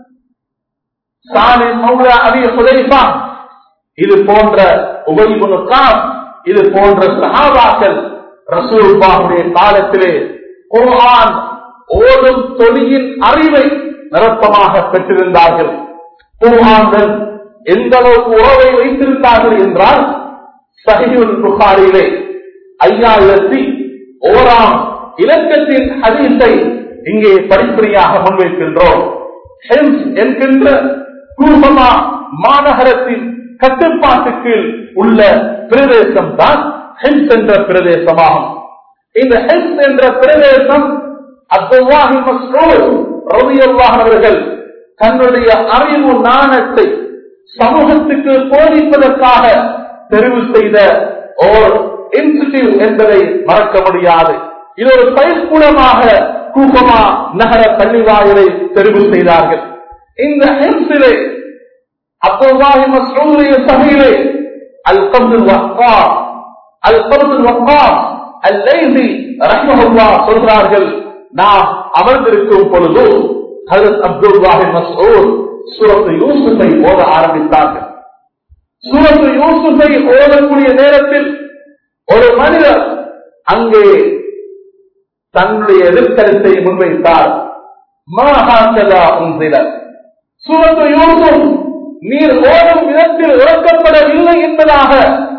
சாலிம் மௌலா அபி ஹுதைஃபா இது போன்ற உபயிபுனு காம் இது போன்ற சகாபாக்கள் ரசூலுல்லாஹுடைய காலத்திலே குர்ஆன் ஓடும் தொழியின் அறிவை நிரப்பமாக பெற்றிருந்தார்கள் குர்ஆன்கள் எந்த அளவுக்கு உறவை வைத்திருந்தார்கள் என்றால் சஹியுல் புகாரிலே ஐயாயிரத்தி ஓராம் இலக்கத்தின் ஹதீஸை இங்கே படிப்படியாக முன்வைக்கின்றோம் ஹெல்ஸ் என்கின்ற கூர்மமா மாநகரத்தின் கட்டுப்பாட்டுக்கு உள்ள பிரதேசம் தான் ஹெல்ஸ் என்ற பிரதேசமாகும் இந்த ஹெல்ஸ் என்ற பிரதேசம் அப்துல்லாஹி மஸ்ரூர் ரலியல்லாஹு அவர்கள் தன்னுடைய அறிவு நாணத்தை சமூகத்துக்கு போதிப்பதற்காக தெரிவு செய்த ஓர் இன்ஸ்டிடியூட் என்பதை மறக்க முடியாது இது ஒரு பயிர்கூடமாக கூப்பமா நகர பள்ளிவாயலை தெரிவு செய்தார்கள் இந்த ஹெல்ஸிலே அப்துல்லாஹி மஸ்ரூரிய சபையிலே அல் கப்துல் வக்கா அல் கப்துல் வக்கா அல் லைசி ரஹ்மஹுல்லா சொல்கிறார்கள் நாம் அமர்ந்திருக்கும் பொழுது ஹஜரத் அப்துல்லாஹி மஸ்ஊத் சூரத்து யூசுஃபை ஓத ஆரம்பித்தார்கள் சூரத்து யூசுஃபை ஓதக்கூடிய நேரத்தில் ஒரு மனிதர் அங்கே தன்னுடைய எதிர்கருத்தை முன்வைத்தார் மாஹாக்கதா உந்திலர் சூரத்து யூசுப் நீர் ஓடும் விதத்தில் இறக்கப்படவில்லை என்பதாக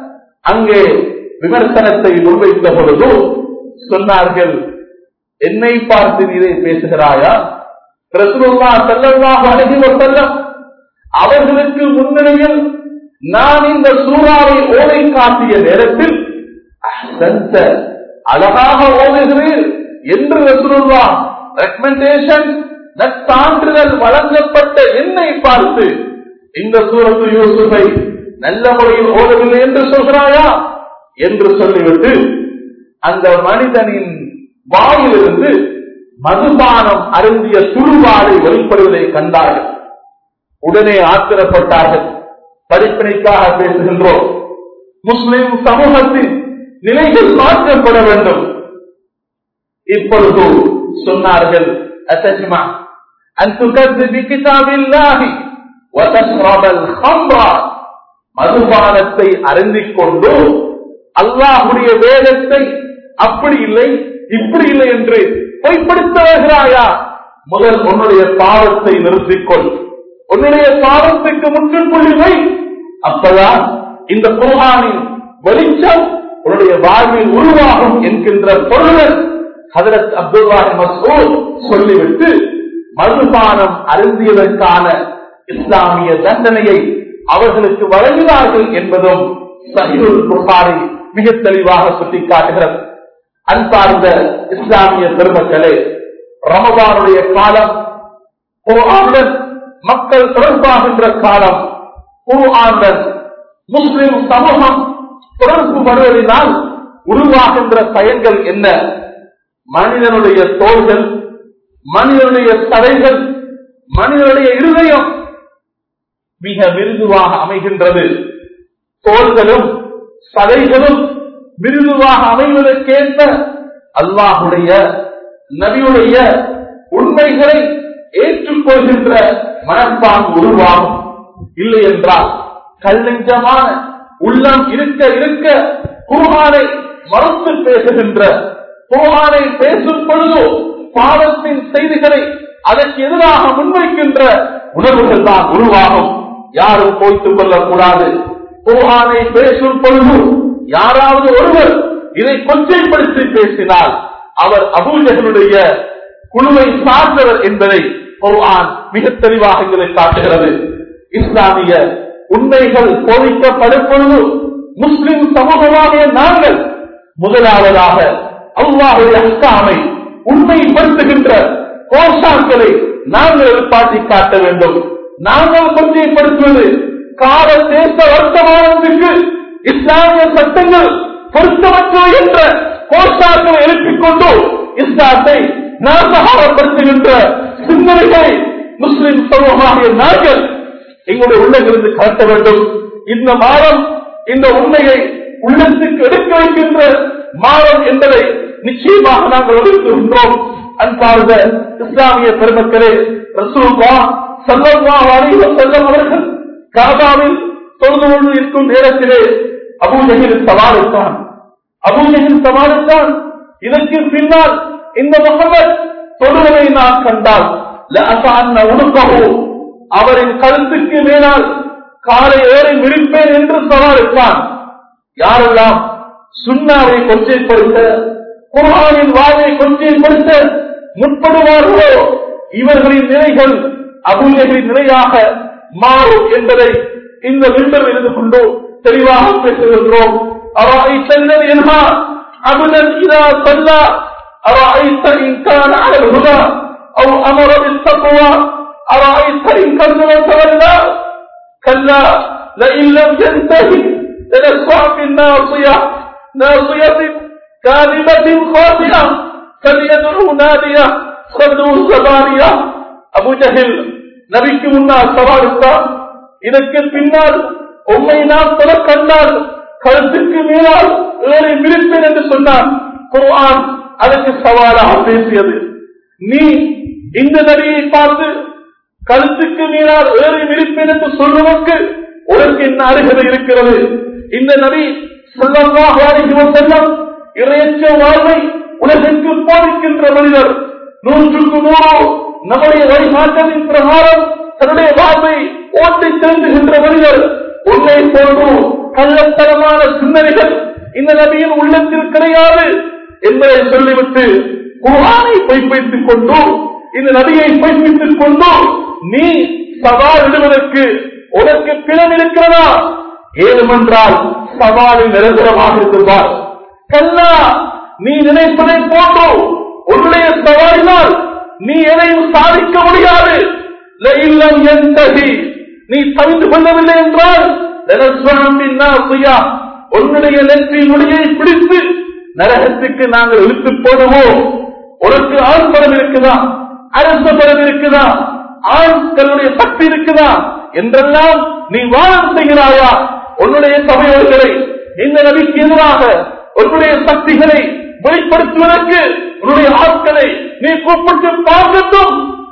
அங்கே விமர்சனத்தை முன்வைத்த பொழுது சொன்னார்கள் என்னை பார்த்து நீ இதை பேசுகிறாயா ரசூலுல்லா ஸல்லல்லாஹு அலைஹி வஸல்லம் அவர்களுக்கு முன்னிலையில் நான் இந்த சூறாவை ஓதை காட்டிய நேரத்தில் அஹ்சன்த, அழகாக ஓதுகிறீர் என்று ரசூலுல்லா ரெக்கமெண்டேஷன் நற்சான்றிதழ் வழங்கப்பட்ட என்னை பார்த்து இந்த சூரத்து யூசுஃபை நல்ல முறையில் ஓதவில்லை என்று சொல்கிறாயா என்று சொல்லிவிட்டு அந்த மனிதனின் வாயிலிருந்து மதுபானம் அருந்திய துருவாடை வெளிப்படுவதை கண்டார்கள் உடனே ஆத்திரப்பட்டார்கள் படிப்பினைக்காக பேசுகின்றோம் முஸ்லிம் சமூகத்தின் நிலைகள் மாற்றப்பட வேண்டும் இப்பொழுது சொன்னார்கள் அத்தஜ்மா أن تكذب بكتاب الله وتشرب الخمر மதுபானத்தை அருந்திக் கொண்டு அல்லாஹுடைய வேதத்தை அப்படி இல்லை இப்படி இல்லை என்று பொய்ப்படுத்த வருகிறாயா முதல் உன்னுடைய பாவத்தை நிறுத்திக்கொள் உன்னுடைய பாவத்துக்கு முற்றுப்புள்ளி வை அப்பதான் இந்த குர்ஆனின் வெளிச்சம் உன்னுடைய வாழ்வில் உருவாகும் என்கின்ற பொருள் ஹதரத் அப்துல்லாஹி மசூத் சொல்லிவிட்டு மதுபானம் அருந்தியதற்கான இஸ்லாமிய தண்டனையை அவர்களுக்கு வழங்கினார்கள் என்பதும் சஹீல் புகாரி மிக தெளிவாக சுட்டிக்காட்டுகிறது அன்பார்ந்த இஸ்லாமிய பெருமக்களே ரமபானுடைய காலம் குர்ஆனுடன் மக்கள் தொடர்பாகின்ற காலம் குர்ஆனுடன் முஸ்லிம் சமூகம் தொடர்பு வருவதனால் உருவாகின்ற பயன்கள் என்ன மனிதனுடைய தோள்கள் மனிதனுடைய தடைகள் மனிதனுடைய இருதயம் மிக மிருதுவாக அமைகின்றது தோள்களும் சதைகளும் மிருதுவாக அமைவதற்கேற்ப அல்லாஹுடைய நபியுடைய உண்மைகளை ஏற்றுக்கொள்கின்ற மனப்பாங்கு உருவாகும் இல்லை என்றால் கல்லெஞ்சமான உள்ளம் இருக்க இருக்க குருகானை மறுத்து பேசுகின்ற குருகானை பேசும் பொழுது பாவத்தின் செய்திகளை அதற்கு எதிராக முன்வைக்கின்ற உணர்வுகள் தான் உருவாகும் யாரும் போய்த்துக் கொள்ளக்கூடாது குர்ஆனை பேசும் பொழுது யாராவது ஒருவர் இதை கொச்சைப்படுத்தி பேசினால் அவர் அபூஜகனுடைய குழுவை சார்ந்தவர் என்பதை குர்ஆன் மிக தெளிவாக எங்களை காட்டுகிறது இஸ்லாமிய உண்மைகள் போதிக்கப்படும் பொழுது முஸ்லிம் சமூகமாகிய நாங்கள் முதலாவதாக அல்லாஹுடைய அஸ்காமை உண்மைப்படுத்துகின்ற கோஷாக்களை நாங்கள் எதிர்பார்த்தி காட்ட வேண்டும் நாங்கள் கொச்சைப்படுத்துவது கால தேச வர்த்தமானத்துக்கு இஸ்லாமிய சட்டங்கள் பொருத்தமற்றவை என்ற கோஷாக்களை எழுப்பிக் கொண்டு இஸ்லாத்தை நாசகாரப்படுத்துகின்ற சிந்தனைகளை முஸ்லிம் சமூகமாகிய நாங்கள் எங்களுடைய உள்ளங்கிருந்து கலட்ட வேண்டும் இந்த மாதம் இந்த உண்மையை உள்ளத்துக்கு எடுக்க வைக்கின்ற மாதம் என்பதை நிச்சயமாக நாங்கள் ஒதுக்குகின்றோம் அன்பார்ந்த இஸ்லாமிய பெருமக்களே ரசூல்லா சல்லல்லாஹு அலைஹி வஸல்லம் அவர்கள் காபாவில் தொழுது கொண்டு இருக்கும் நேரத்திலே அபூஜஹில் சவாலுத்தான் அபூஜஹில் சவாலுத்தான் இதற்கு பின்னால் இந்த முகமது தொழுவதை நான் கண்டால் லஅஸஅன்ன உனுக்கஹு அவரின் கழுத்துக்கு மேலால் காலை ஏறி விழிப்பேன் என்று சவாலுத்தான் யாரெல்லாம் சுண்ணாவை கொச்சைப்படுத்த குர்ஆனின் வாழ்வை கொச்சைப்படுத்த முற்படுவார்களோ இவர்களின் நிலைகள் அபூஜைகளின் நிலையாக மாறும் என்பதை இந்த விண்பர் இருந்து கொண்டு தெளிவாக பேசுகின்றோம் أرأيت الذي ينهى عبدا إذا صلى أرأيت إن كان على الهدى أو أمر بالتقوى أرأيت إن كذب وتولى كلا لئن لم ينتهي لنسمع في الناصية ناصية كاذبة خاطئة فليدعو نادية صدوا زبانية அபு ஜஹில் நபிக்கு முன்னால் சவாலுத்தான் இதற்கு பின்னால் உண்மை நாம் தொலை கண்டால் கழுத்துக்கு மேலால் ஏறி மிரிப்பேன் என்று சொன்னார் குர்ஆன் அதற்கு சவாலாக பேசியது நீ இந்த நபியை பார்த்து கழுத்துக்கு மீறால் ஏறி மிரிப்பேன் என்று சொல்வதற்கு உனக்கு என்ன அருகதை இருக்கிறது இந்த நபி சொல்லமாக செல்லம் இறையற்ற வாழ்வை உலகிற்கு போதிக்கின்ற மனிதர் நூற்றுக்கு நூறு நம்முடைய வழிகாட்டலின் பிரகாரம் தன்னுடைய வாழ்வை ஓட்டை திருந்துகின்ற மனிதர் உன்னை போன்று கள்ளத்தனமான சிந்தனைகள் இந்த நபியின் உள்ளத்தில் கிடையாது என்பதை சொல்லிவிட்டு குரானை பொய்ப்பித்துக் கொண்டு இந்த நபியை பொய்ப்பித்துக் கொண்டு நீ சவால் இடுவதற்கு உனக்கு பிணம் இருக்கிறதா ஏழுமென்றால் சவாலில் நிரந்தரமாக இருப்பார் கல்லா நீ நினைப்பதை போன்று உன்னுடைய சவாலினால் நீ எதையும் சாதிக்க முடியாது இல்லம் என் தகி நீ தவிர்த்து கொள்ளவில்லை என்றால் உன்னுடைய நெற்றி முடியை பிடித்து நரகத்துக்கு நாங்கள் இழுத்து போடுவோம் உனக்கு ஆண் படம் இருக்குதா அரச படம் இருக்குதா ஆண்களுடைய சக்தி இருக்குதா என்றெல்லாம் நீ வாழம் செய்கிறாயா உன்னுடைய சபையோர்களை இந்த நபிக்கு எதிராக உன்னுடைய சக்திகளை வெளிப்படுத்துவதற்கு உன்னுடைய ஆட்களை நீ கூப்பிட்டு பார்க்கட்டும்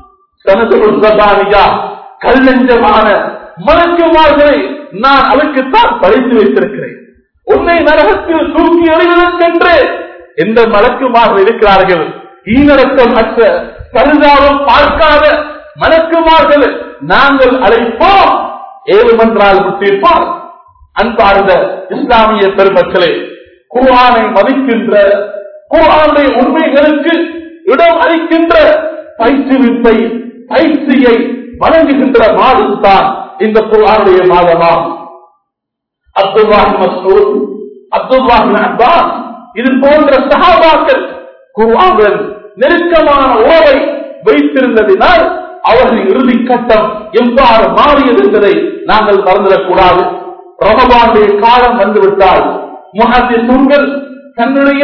சனதுயா கல்லஞ்சமான மலக்குமார்களை நான் அவருக்குத்தான் படைத்து வைத்திருக்கிறேன் உன்னை நரகத்தில் தூக்கி எறிவதற்கென்று எந்த மலக்குமார்கள் இருக்கிறார்கள் ஈனடக்கம் அற்ற கருதாவும் பார்க்காத மலக்குமார்கள் நாங்கள் அழைப்போம் ஏழுமென்றால் விட்டிருப்பார் அன்பார்ந்த இஸ்லாமிய பெருமக்களே குர்ஆனை மதிக்கின்ற குர்ஆனுடைய உண்மைகளுக்கு இடம் அளிக்கின்ற பயிற்றுவிப்பை பயிற்சியை வழங்குகின்ற மாதம் தான் இந்த குர்ஆனுடைய மாதமாகும் அப்துல்லாஹி மஸ்ரூத் அப்துல்லாஹி அப்பாஸ் இது போன்ற சகாபாக்கள் குர்ஆனுடன் நெருக்கமான உறவை வைத்திருந்ததினால் அவர்களின் இறுதி கட்டம் எவ்வாறு மாறியது என்பதை நாங்கள் மறந்துடக்கூடாது ரமபானுடைய காலம் வந்துவிட்டால் முகத்தின் தன்னுடைய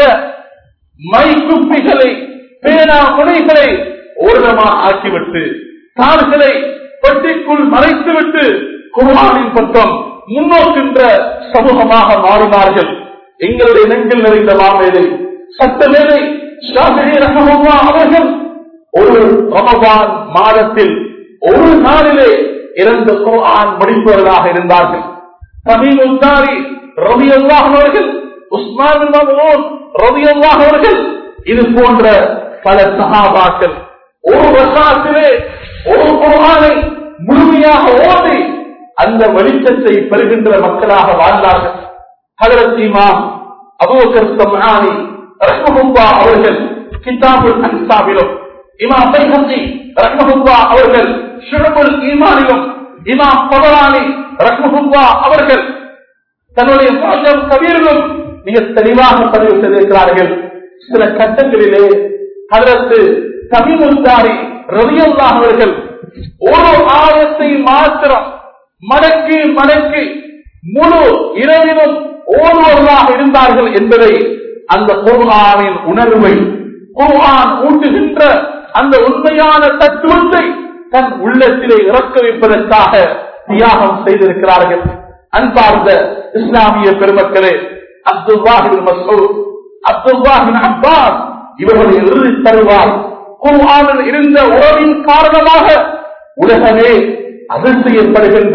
மைக்குப்பிகளை பேனா முனைகளை ஓரமாக ஆக்கிவிட்டு தாள்களை பெட்டிக்குள் மறைத்துவிட்டு குர்ஆனின் பக்கம் முன்னோக்கின்ற சமூகமாக மாறினார்கள் எங்களுடைய நெஞ்சில் நிறைந்த மாமேதை சட்டமேதை ஷாஃபிஈ ரஹ்மத்துல்லாஹ் அவர்கள் ஒரு ரமபான் மாதத்தில் ஒரு நாளிலே இரண்டு குர்ஆன் முடிப்பவர்களாக இருந்தார்கள் தமிழ் உத்தாரி ரவி அவர்கள் உஸ்மான் ரவி அவர்கள் இது போன்ற பல சகாபாக்கள் ஒரு வருஷத்திலே ஒரு குர்ஆனை முழுமையாக ஓதி அந்த வெளிச்சத்தை பெறுகின்ற மக்களாக வாழ்ந்தார்கள் ஹதரத் இமாம் அபூபக்கர் சம்ஆனி ரஹ்மஹுல்லா அவர்கள் கிதாபுல் அன்சாபிலும் இமாம் பைஹத்தி ரஹ்மஹுல்லா அவர்கள் ஷுரபுல் ஈமானிலும் இமாம் பவரானி ரஹ்மஹுல்லா அவர்கள் தன்னுடைய மாற்றம் கவியர்களும் மிக தெளிவாக பதிவு செய்திருக்கிறார்கள் சில கட்டங்களிலே அதற்கு தமிழ்தாரி ரவியுல்லா அவர்கள் ஒரு ஆயத்தை மாத்திரம் மடக்கி மடக்கி முழு இரவிலும் ஓடுவர்களாக இருந்தார்கள் என்பதை அந்த குர்ஆனின் உணர்வை குர்ஆன் ஊட்டுகின்ற அந்த உண்மையான தத்துவத்தை தன் உள்ளத்திலே இறக்க வைப்பதற்காக தியாகம் செய்திருக்கிறார்கள் அன்பார்ந்த இஸ்லாமிய பெருமக்களே அப்துல்லாஹின் மசூத் அப்துல்லாஹின் அப்பாஸ் இவர்களுடைய இறுதி தருவார் குர்ஆனில் இருந்த உறவின் காரணமாக உலகமே அதிர்ச்சியப்படுகின்ற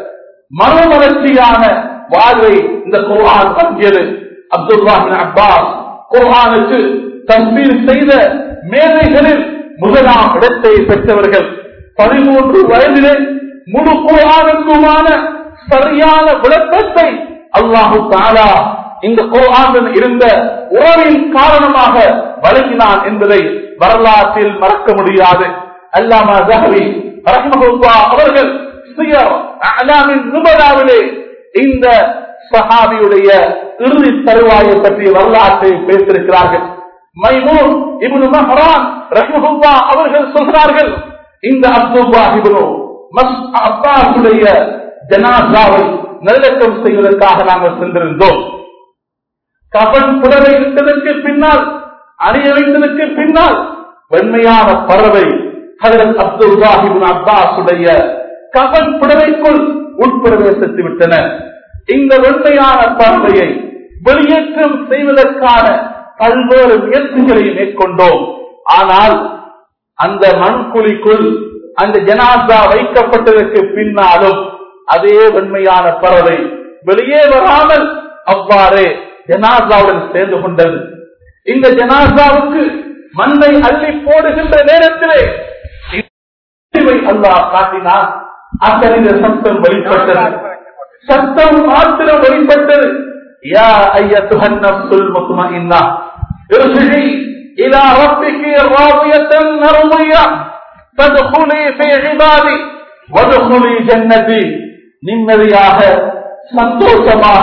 மறுமலர்ச்சியான வாழ்வை இந்த குர்ஆன் பங்கியது அப்துல்லாஹின் அப்பாஸ் குர்ஆனுக்கு தம்பீர் செய்த மேதைகளில் முதலாம் இடத்தை பெற்றவர்கள் பதிமூன்று வயதிலே முழு குர்ஆனுக்குமான சரியான விளக்கத்தை அல்லாஹு தாலா இந்த குர்ஆனில் இருந்த உறவின் காரணமாக வழங்கினான் என்பதை வரலாற்றில் மறக்க முடியாது அல்லாமா ஜஹவி ரஹ்மஹுல்லா அவர்கள் சியர் அலாமின் நுபலாவிலே இந்த சஹாபியுடைய இறுதி தருவாயை பற்றிய வரலாற்றை பேசியிருக்கிறார்கள் மைமூன் இப்னு மஹரான் ரஹ்மஹுல்லா அவர்கள் சொல்கிறார்கள் இந்த அப்துல்லா இப்னு மஸ் அப்பாசுடைய ஜனாசாவை நல்லடக்கம் செய்வதற்காக நாங்கள் சென்றிருந்தோம் கபன் புடவை விட்டதற்கு பின்னால் அணிய வைத்ததற்கு பின்னால் வெண்மையான பறவை ஹதரத் அப்துல்லாஹிபின் அப்பாசுடைய கபன் புடவைக்குள் உட்பிரவேசித்து விட்டன இந்த வெண்மையான பறவையை வெளியேற்றம் செய்வதற்கான பல்வேறு முயற்சிகளை மேற்கொண்டோம் ஆனால் அந்த மண்குழிக்குள் அந்த ஜனாசா வைக்கப்பட்டதற்கு பின்னாலும் அதே வெண்மையான பறவை வெளியே வராமல் அவ்வாறே ஜனாசாவுடன் சேர்ந்து கொண்டது இந்த ஜனாசாவுக்கு மண்ணை அள்ளி போடுகின்ற நேரத்திலே அல்லாஹ் காட்டினார் அத்தனை சத்தம் வெளிப்பட்டது சத்தம் மாத்திரம் வெளிப்பட்டது யா ஐயத்துஹன் நஃப்ஸுல் முத்மஇன்னா ارجعي إلى ربك راضية مرضية فادخلي في عبادي وادخلي جنتي நிம்மதியாக சந்தோஷமாக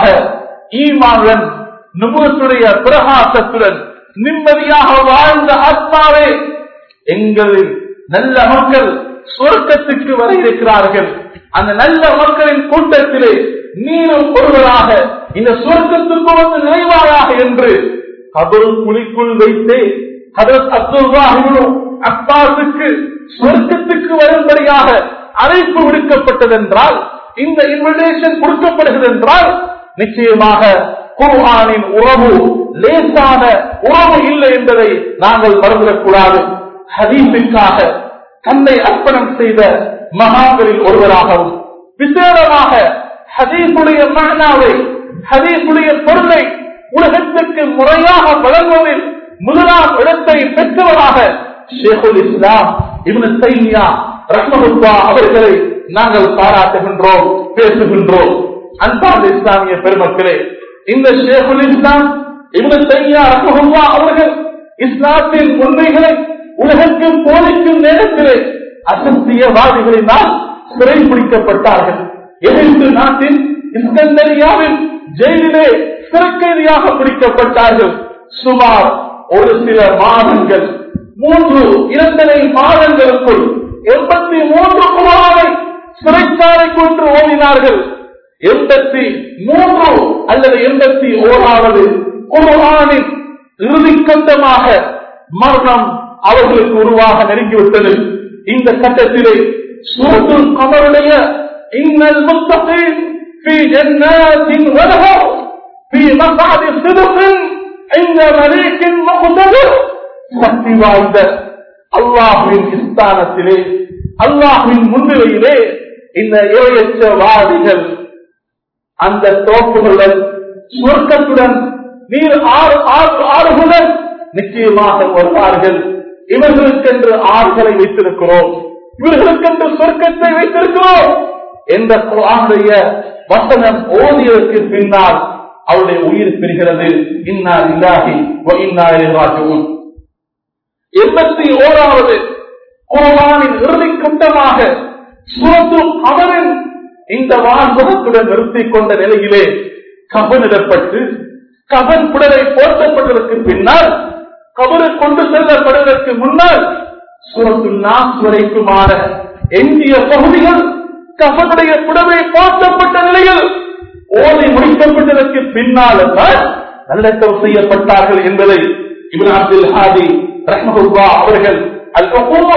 ஈமானுடன் நுபுவத்துடைய பிரகாசத்துடன் நிம்மதியாக வாழ்ந்த ஆத்மாவே எங்களில் நல்ல மக்கள் சொர்க்கத்துக்கு வர இருக்கிறார்கள் அந்த நல்ல மக்களின் கூட்டத்திலே நீரும் ஒருவராக இந்த சொர்க்கத்துக்கு வந்து நுழைவாயாக என்று கபரு குழிக்குள் வைத்தே ஹதரத் அப்துல்லாஹினும் அப்பாசுக்கு சொர்க்கத்துக்கு வரும்படியாக அழைப்பு விடுக்கப்பட்டதென்றால் இந்த இன்விடேஷன் கொடுக்கப்படுகிறது என்றால் நிச்சயமாக குர்ஆனின் உறவு லேசான உறவு இல்லை என்பதை நாங்கள் மறந்துவிடக்கூடாது ஹதீஸுக்காக தன்னை அர்ப்பணம் செய்த மகான்களில் ஒருவராகவும் விசேடமாக ஹதீஸுடைய மகனாவை ஹதீஸுடைய பொருளை உலகத்துக்கு முறையாக வழங்குவதில் முதலாம் இடத்தை பெற்றவராக ஷேகுல் இஸ்லாம் இவனு தைமியா ரஹ்மஹுல்லா அவர்களை நாங்கள் பாராட்டுகின்றோம் பேசுகின்றோம் அன்பார்ந்த இஸ்லாமிய பெருமக்களே இந்த ஷேகுல் இஸ்லாம் இவனு தைமியா ரஹ்மஹுல்லா அவர்கள் இஸ்லாத்தின் உண்மைகளை உலகக்கு போதிக்கும் நேரத்திலே அசத்தியவாதிகளினால் சிறை பிடிக்கப்பட்டார்கள் எகிப்து நாட்டின் இஸ்கந்தரியாவின் ஜெயிலிலே சிறைக்கைதியாக பிடிக்கப்பட்டார்கள் சுமார் ஒரு சில மாதங்கள் மூன்று இரண்டரை மாதங்களுக்குள் எண்பத்தி மூன்று குரானை சிறைச்சாலை கொண்டு ஓடினார்கள் எண்பத்தி மூன்று அல்லது எண்பத்தி ஓராவது குரானின் இறுதிக்கட்டமாக மரணம் அவர்களுக்கு உருவாக நெருங்கிவிட்டது இந்த கட்டத்திலே சூரத்துல் கமருடைய இன்னல் முத்தகீன் في جنات ونهر في مقعد صدق عند مليك مقتدر சக்தி வாய்ந்த அல்லாஹுவின் ஸ்தானத்திலே அல்லாஹுவின் முன்னிலையிலே இந்த இறையற்றவாதிகள் அந்த தோப்புகளுடன் சுருக்கத்துடன் நீர் ஆறு ஆறு ஆறுகளுடன் நிச்சயமாக வருவார்கள் இவர்களுக்கென்று ஆறுகளை வைத்திருக்கிறோம் இவர்களுக்கென்று சொர்க்கத்தை வைத்திருக்கிறோம் என்ற குரானுடைய வசனம் ஓதியதற்கு பின்னால் அவருடைய உயிர் பெறுகிறது இன்னா இல்லாஹி இன்னா ராஜுவும் எண்பத்தி ஓராவது குரானின் இறுதி கட்டமாக சுரத்து அவரின் இந்த வாழ்முகத்துடன் நிறுத்திக் கொண்ட நிலையிலே கபனிடப்பட்டு கபன் புடலை போர்த்தப்பட்டதற்கு பின்னால் கபரு கொண்டு செல்லப்படுவதற்கு முன்னால் சுரத்து நாஸ் வரைக்குமான எஞ்சிய பகுதிகள் கபனுடைய புடவை போர்த்தப்பட்ட நிலையில் ஓதி முடிக்கப்பட்டதற்கு பின்னால் நல்லக்கம் செய்யப்பட்டார்கள் என்பதை இபின் அப்துல் ஹாதி ரஹ்மஹுல்லா அவர்கள் அல்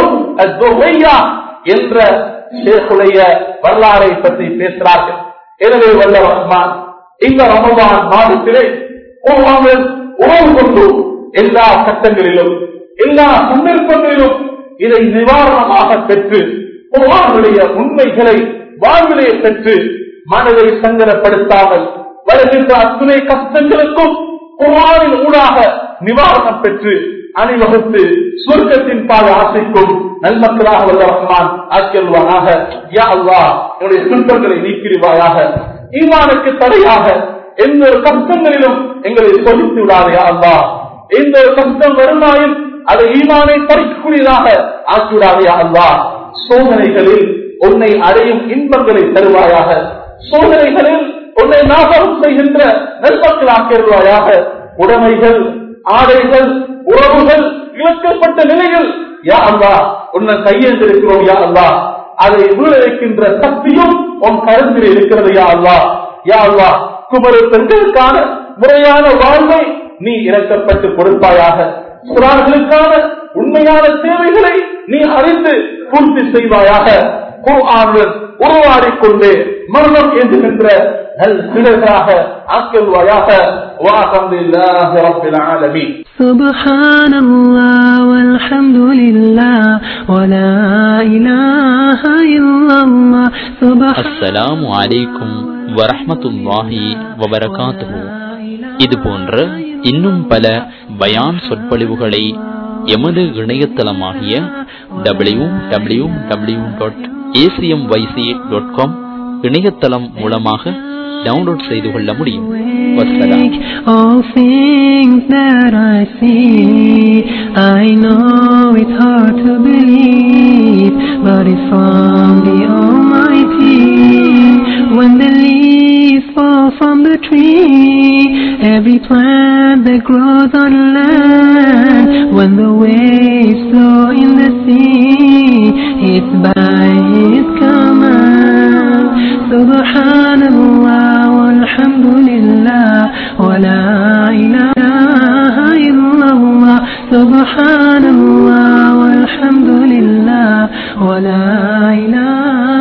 அல் என்ற ஷேகுடைய வரலாறை பற்றி பேசுகிறார்கள் எனவே வல்ல ரஹ்மான் இந்த ரமபான் மாதத்திலே குர்ஆனில் உறவு கொண்டு எல்லா கட்டங்களிலும் எல்லா சந்தர்ப்பங்களிலும் இதை நிவாரணமாக பெற்று குர்ஆனுடைய உண்மைகளை வாழ்விலே பெற்று மனதை சங்கடப்படுத்தாமல் வருகின்ற அத்துணை கஷ்டங்களுக்கும் குர்ஆனின் ஊடாக நிவாரணம் பெற்று அணிவகுத்து சொர்க்கத்தின் பால் ஆசைக்கும் நல்மக்களாக வல்ல ரஹ்மான் ஆக்கியல்வானாக யா அல்லாஹ் என்னுடைய துன்பங்களை நீக்கிடுவாயாக ஈமானுக்கு தடையாக எந்த ஒரு கஷ்டங்களிலும் எங்களை சோதித்து விடாதையா அல்லா எந்த ஒரு கஷ்டம் வருமாயின் அதை ஈமானை பறிக்கக்கூடியதாக ஆக்கிவிடாதையா அல்லா சோதனைகளில் உன்னை அடையும் இன்பங்களை தருவாயாக சோதனைகளில் உன்னை ஞாபகம் செய்கின்ற நல்மக்களாக்கிடுவாயாக உடைமைகள் ஆடைகள் உறவுகள் இழக்கப்பட்ட நிலையில் யா அல்லா உன்னை கையெழுந்திருக்கிறோம் யா அல்லா அதை வீழவைக்கின்ற சக்தியும் உன் கருத்தில் இருக்கிறது யா அல்லா யா அல்லா குமரு பெண்களுக்கான முறையான வாழ்வை நீ இறக்கப்பட்டு கொடுப்பாயாக சிறார்களுக்கான உண்மையான தேவைகளை நீ அறிந்து பூர்த்தி செய்வாயாக குர்ஆனுடன் உருவாடிக்கொண்டு மரணம் என்கின்ற நல் சிறராக ஆக்கிடுவாயாக வாகம் ரப்பில் ஆலமீன் سبحان الله والحمد لله ولا إله إلا الله سبحان அஸ்ஸலாமு அலைக்கும் வரஹ்மத்துல்லாஹி வபரகாத்துஹு இது போன்ற இன்னும் பல பயான் சொற்பொழிவுகளை எமது இணையதளமாகிய W W W dot A C M Y C dot com இணையதளம் மூலமாக டவுன்லோட் செய்து கொள்ள முடியும் வசலாம் All things that I see, I know it's hard to believe, but it's from the Almighty. When the leaves fall from the tree, every plant that grows on land, when the waves flow in the sea, it's by His command. Subhanallah walhamdulillah wa la ilaha illallah. Subhanallah walhamdulillah wa la ilaha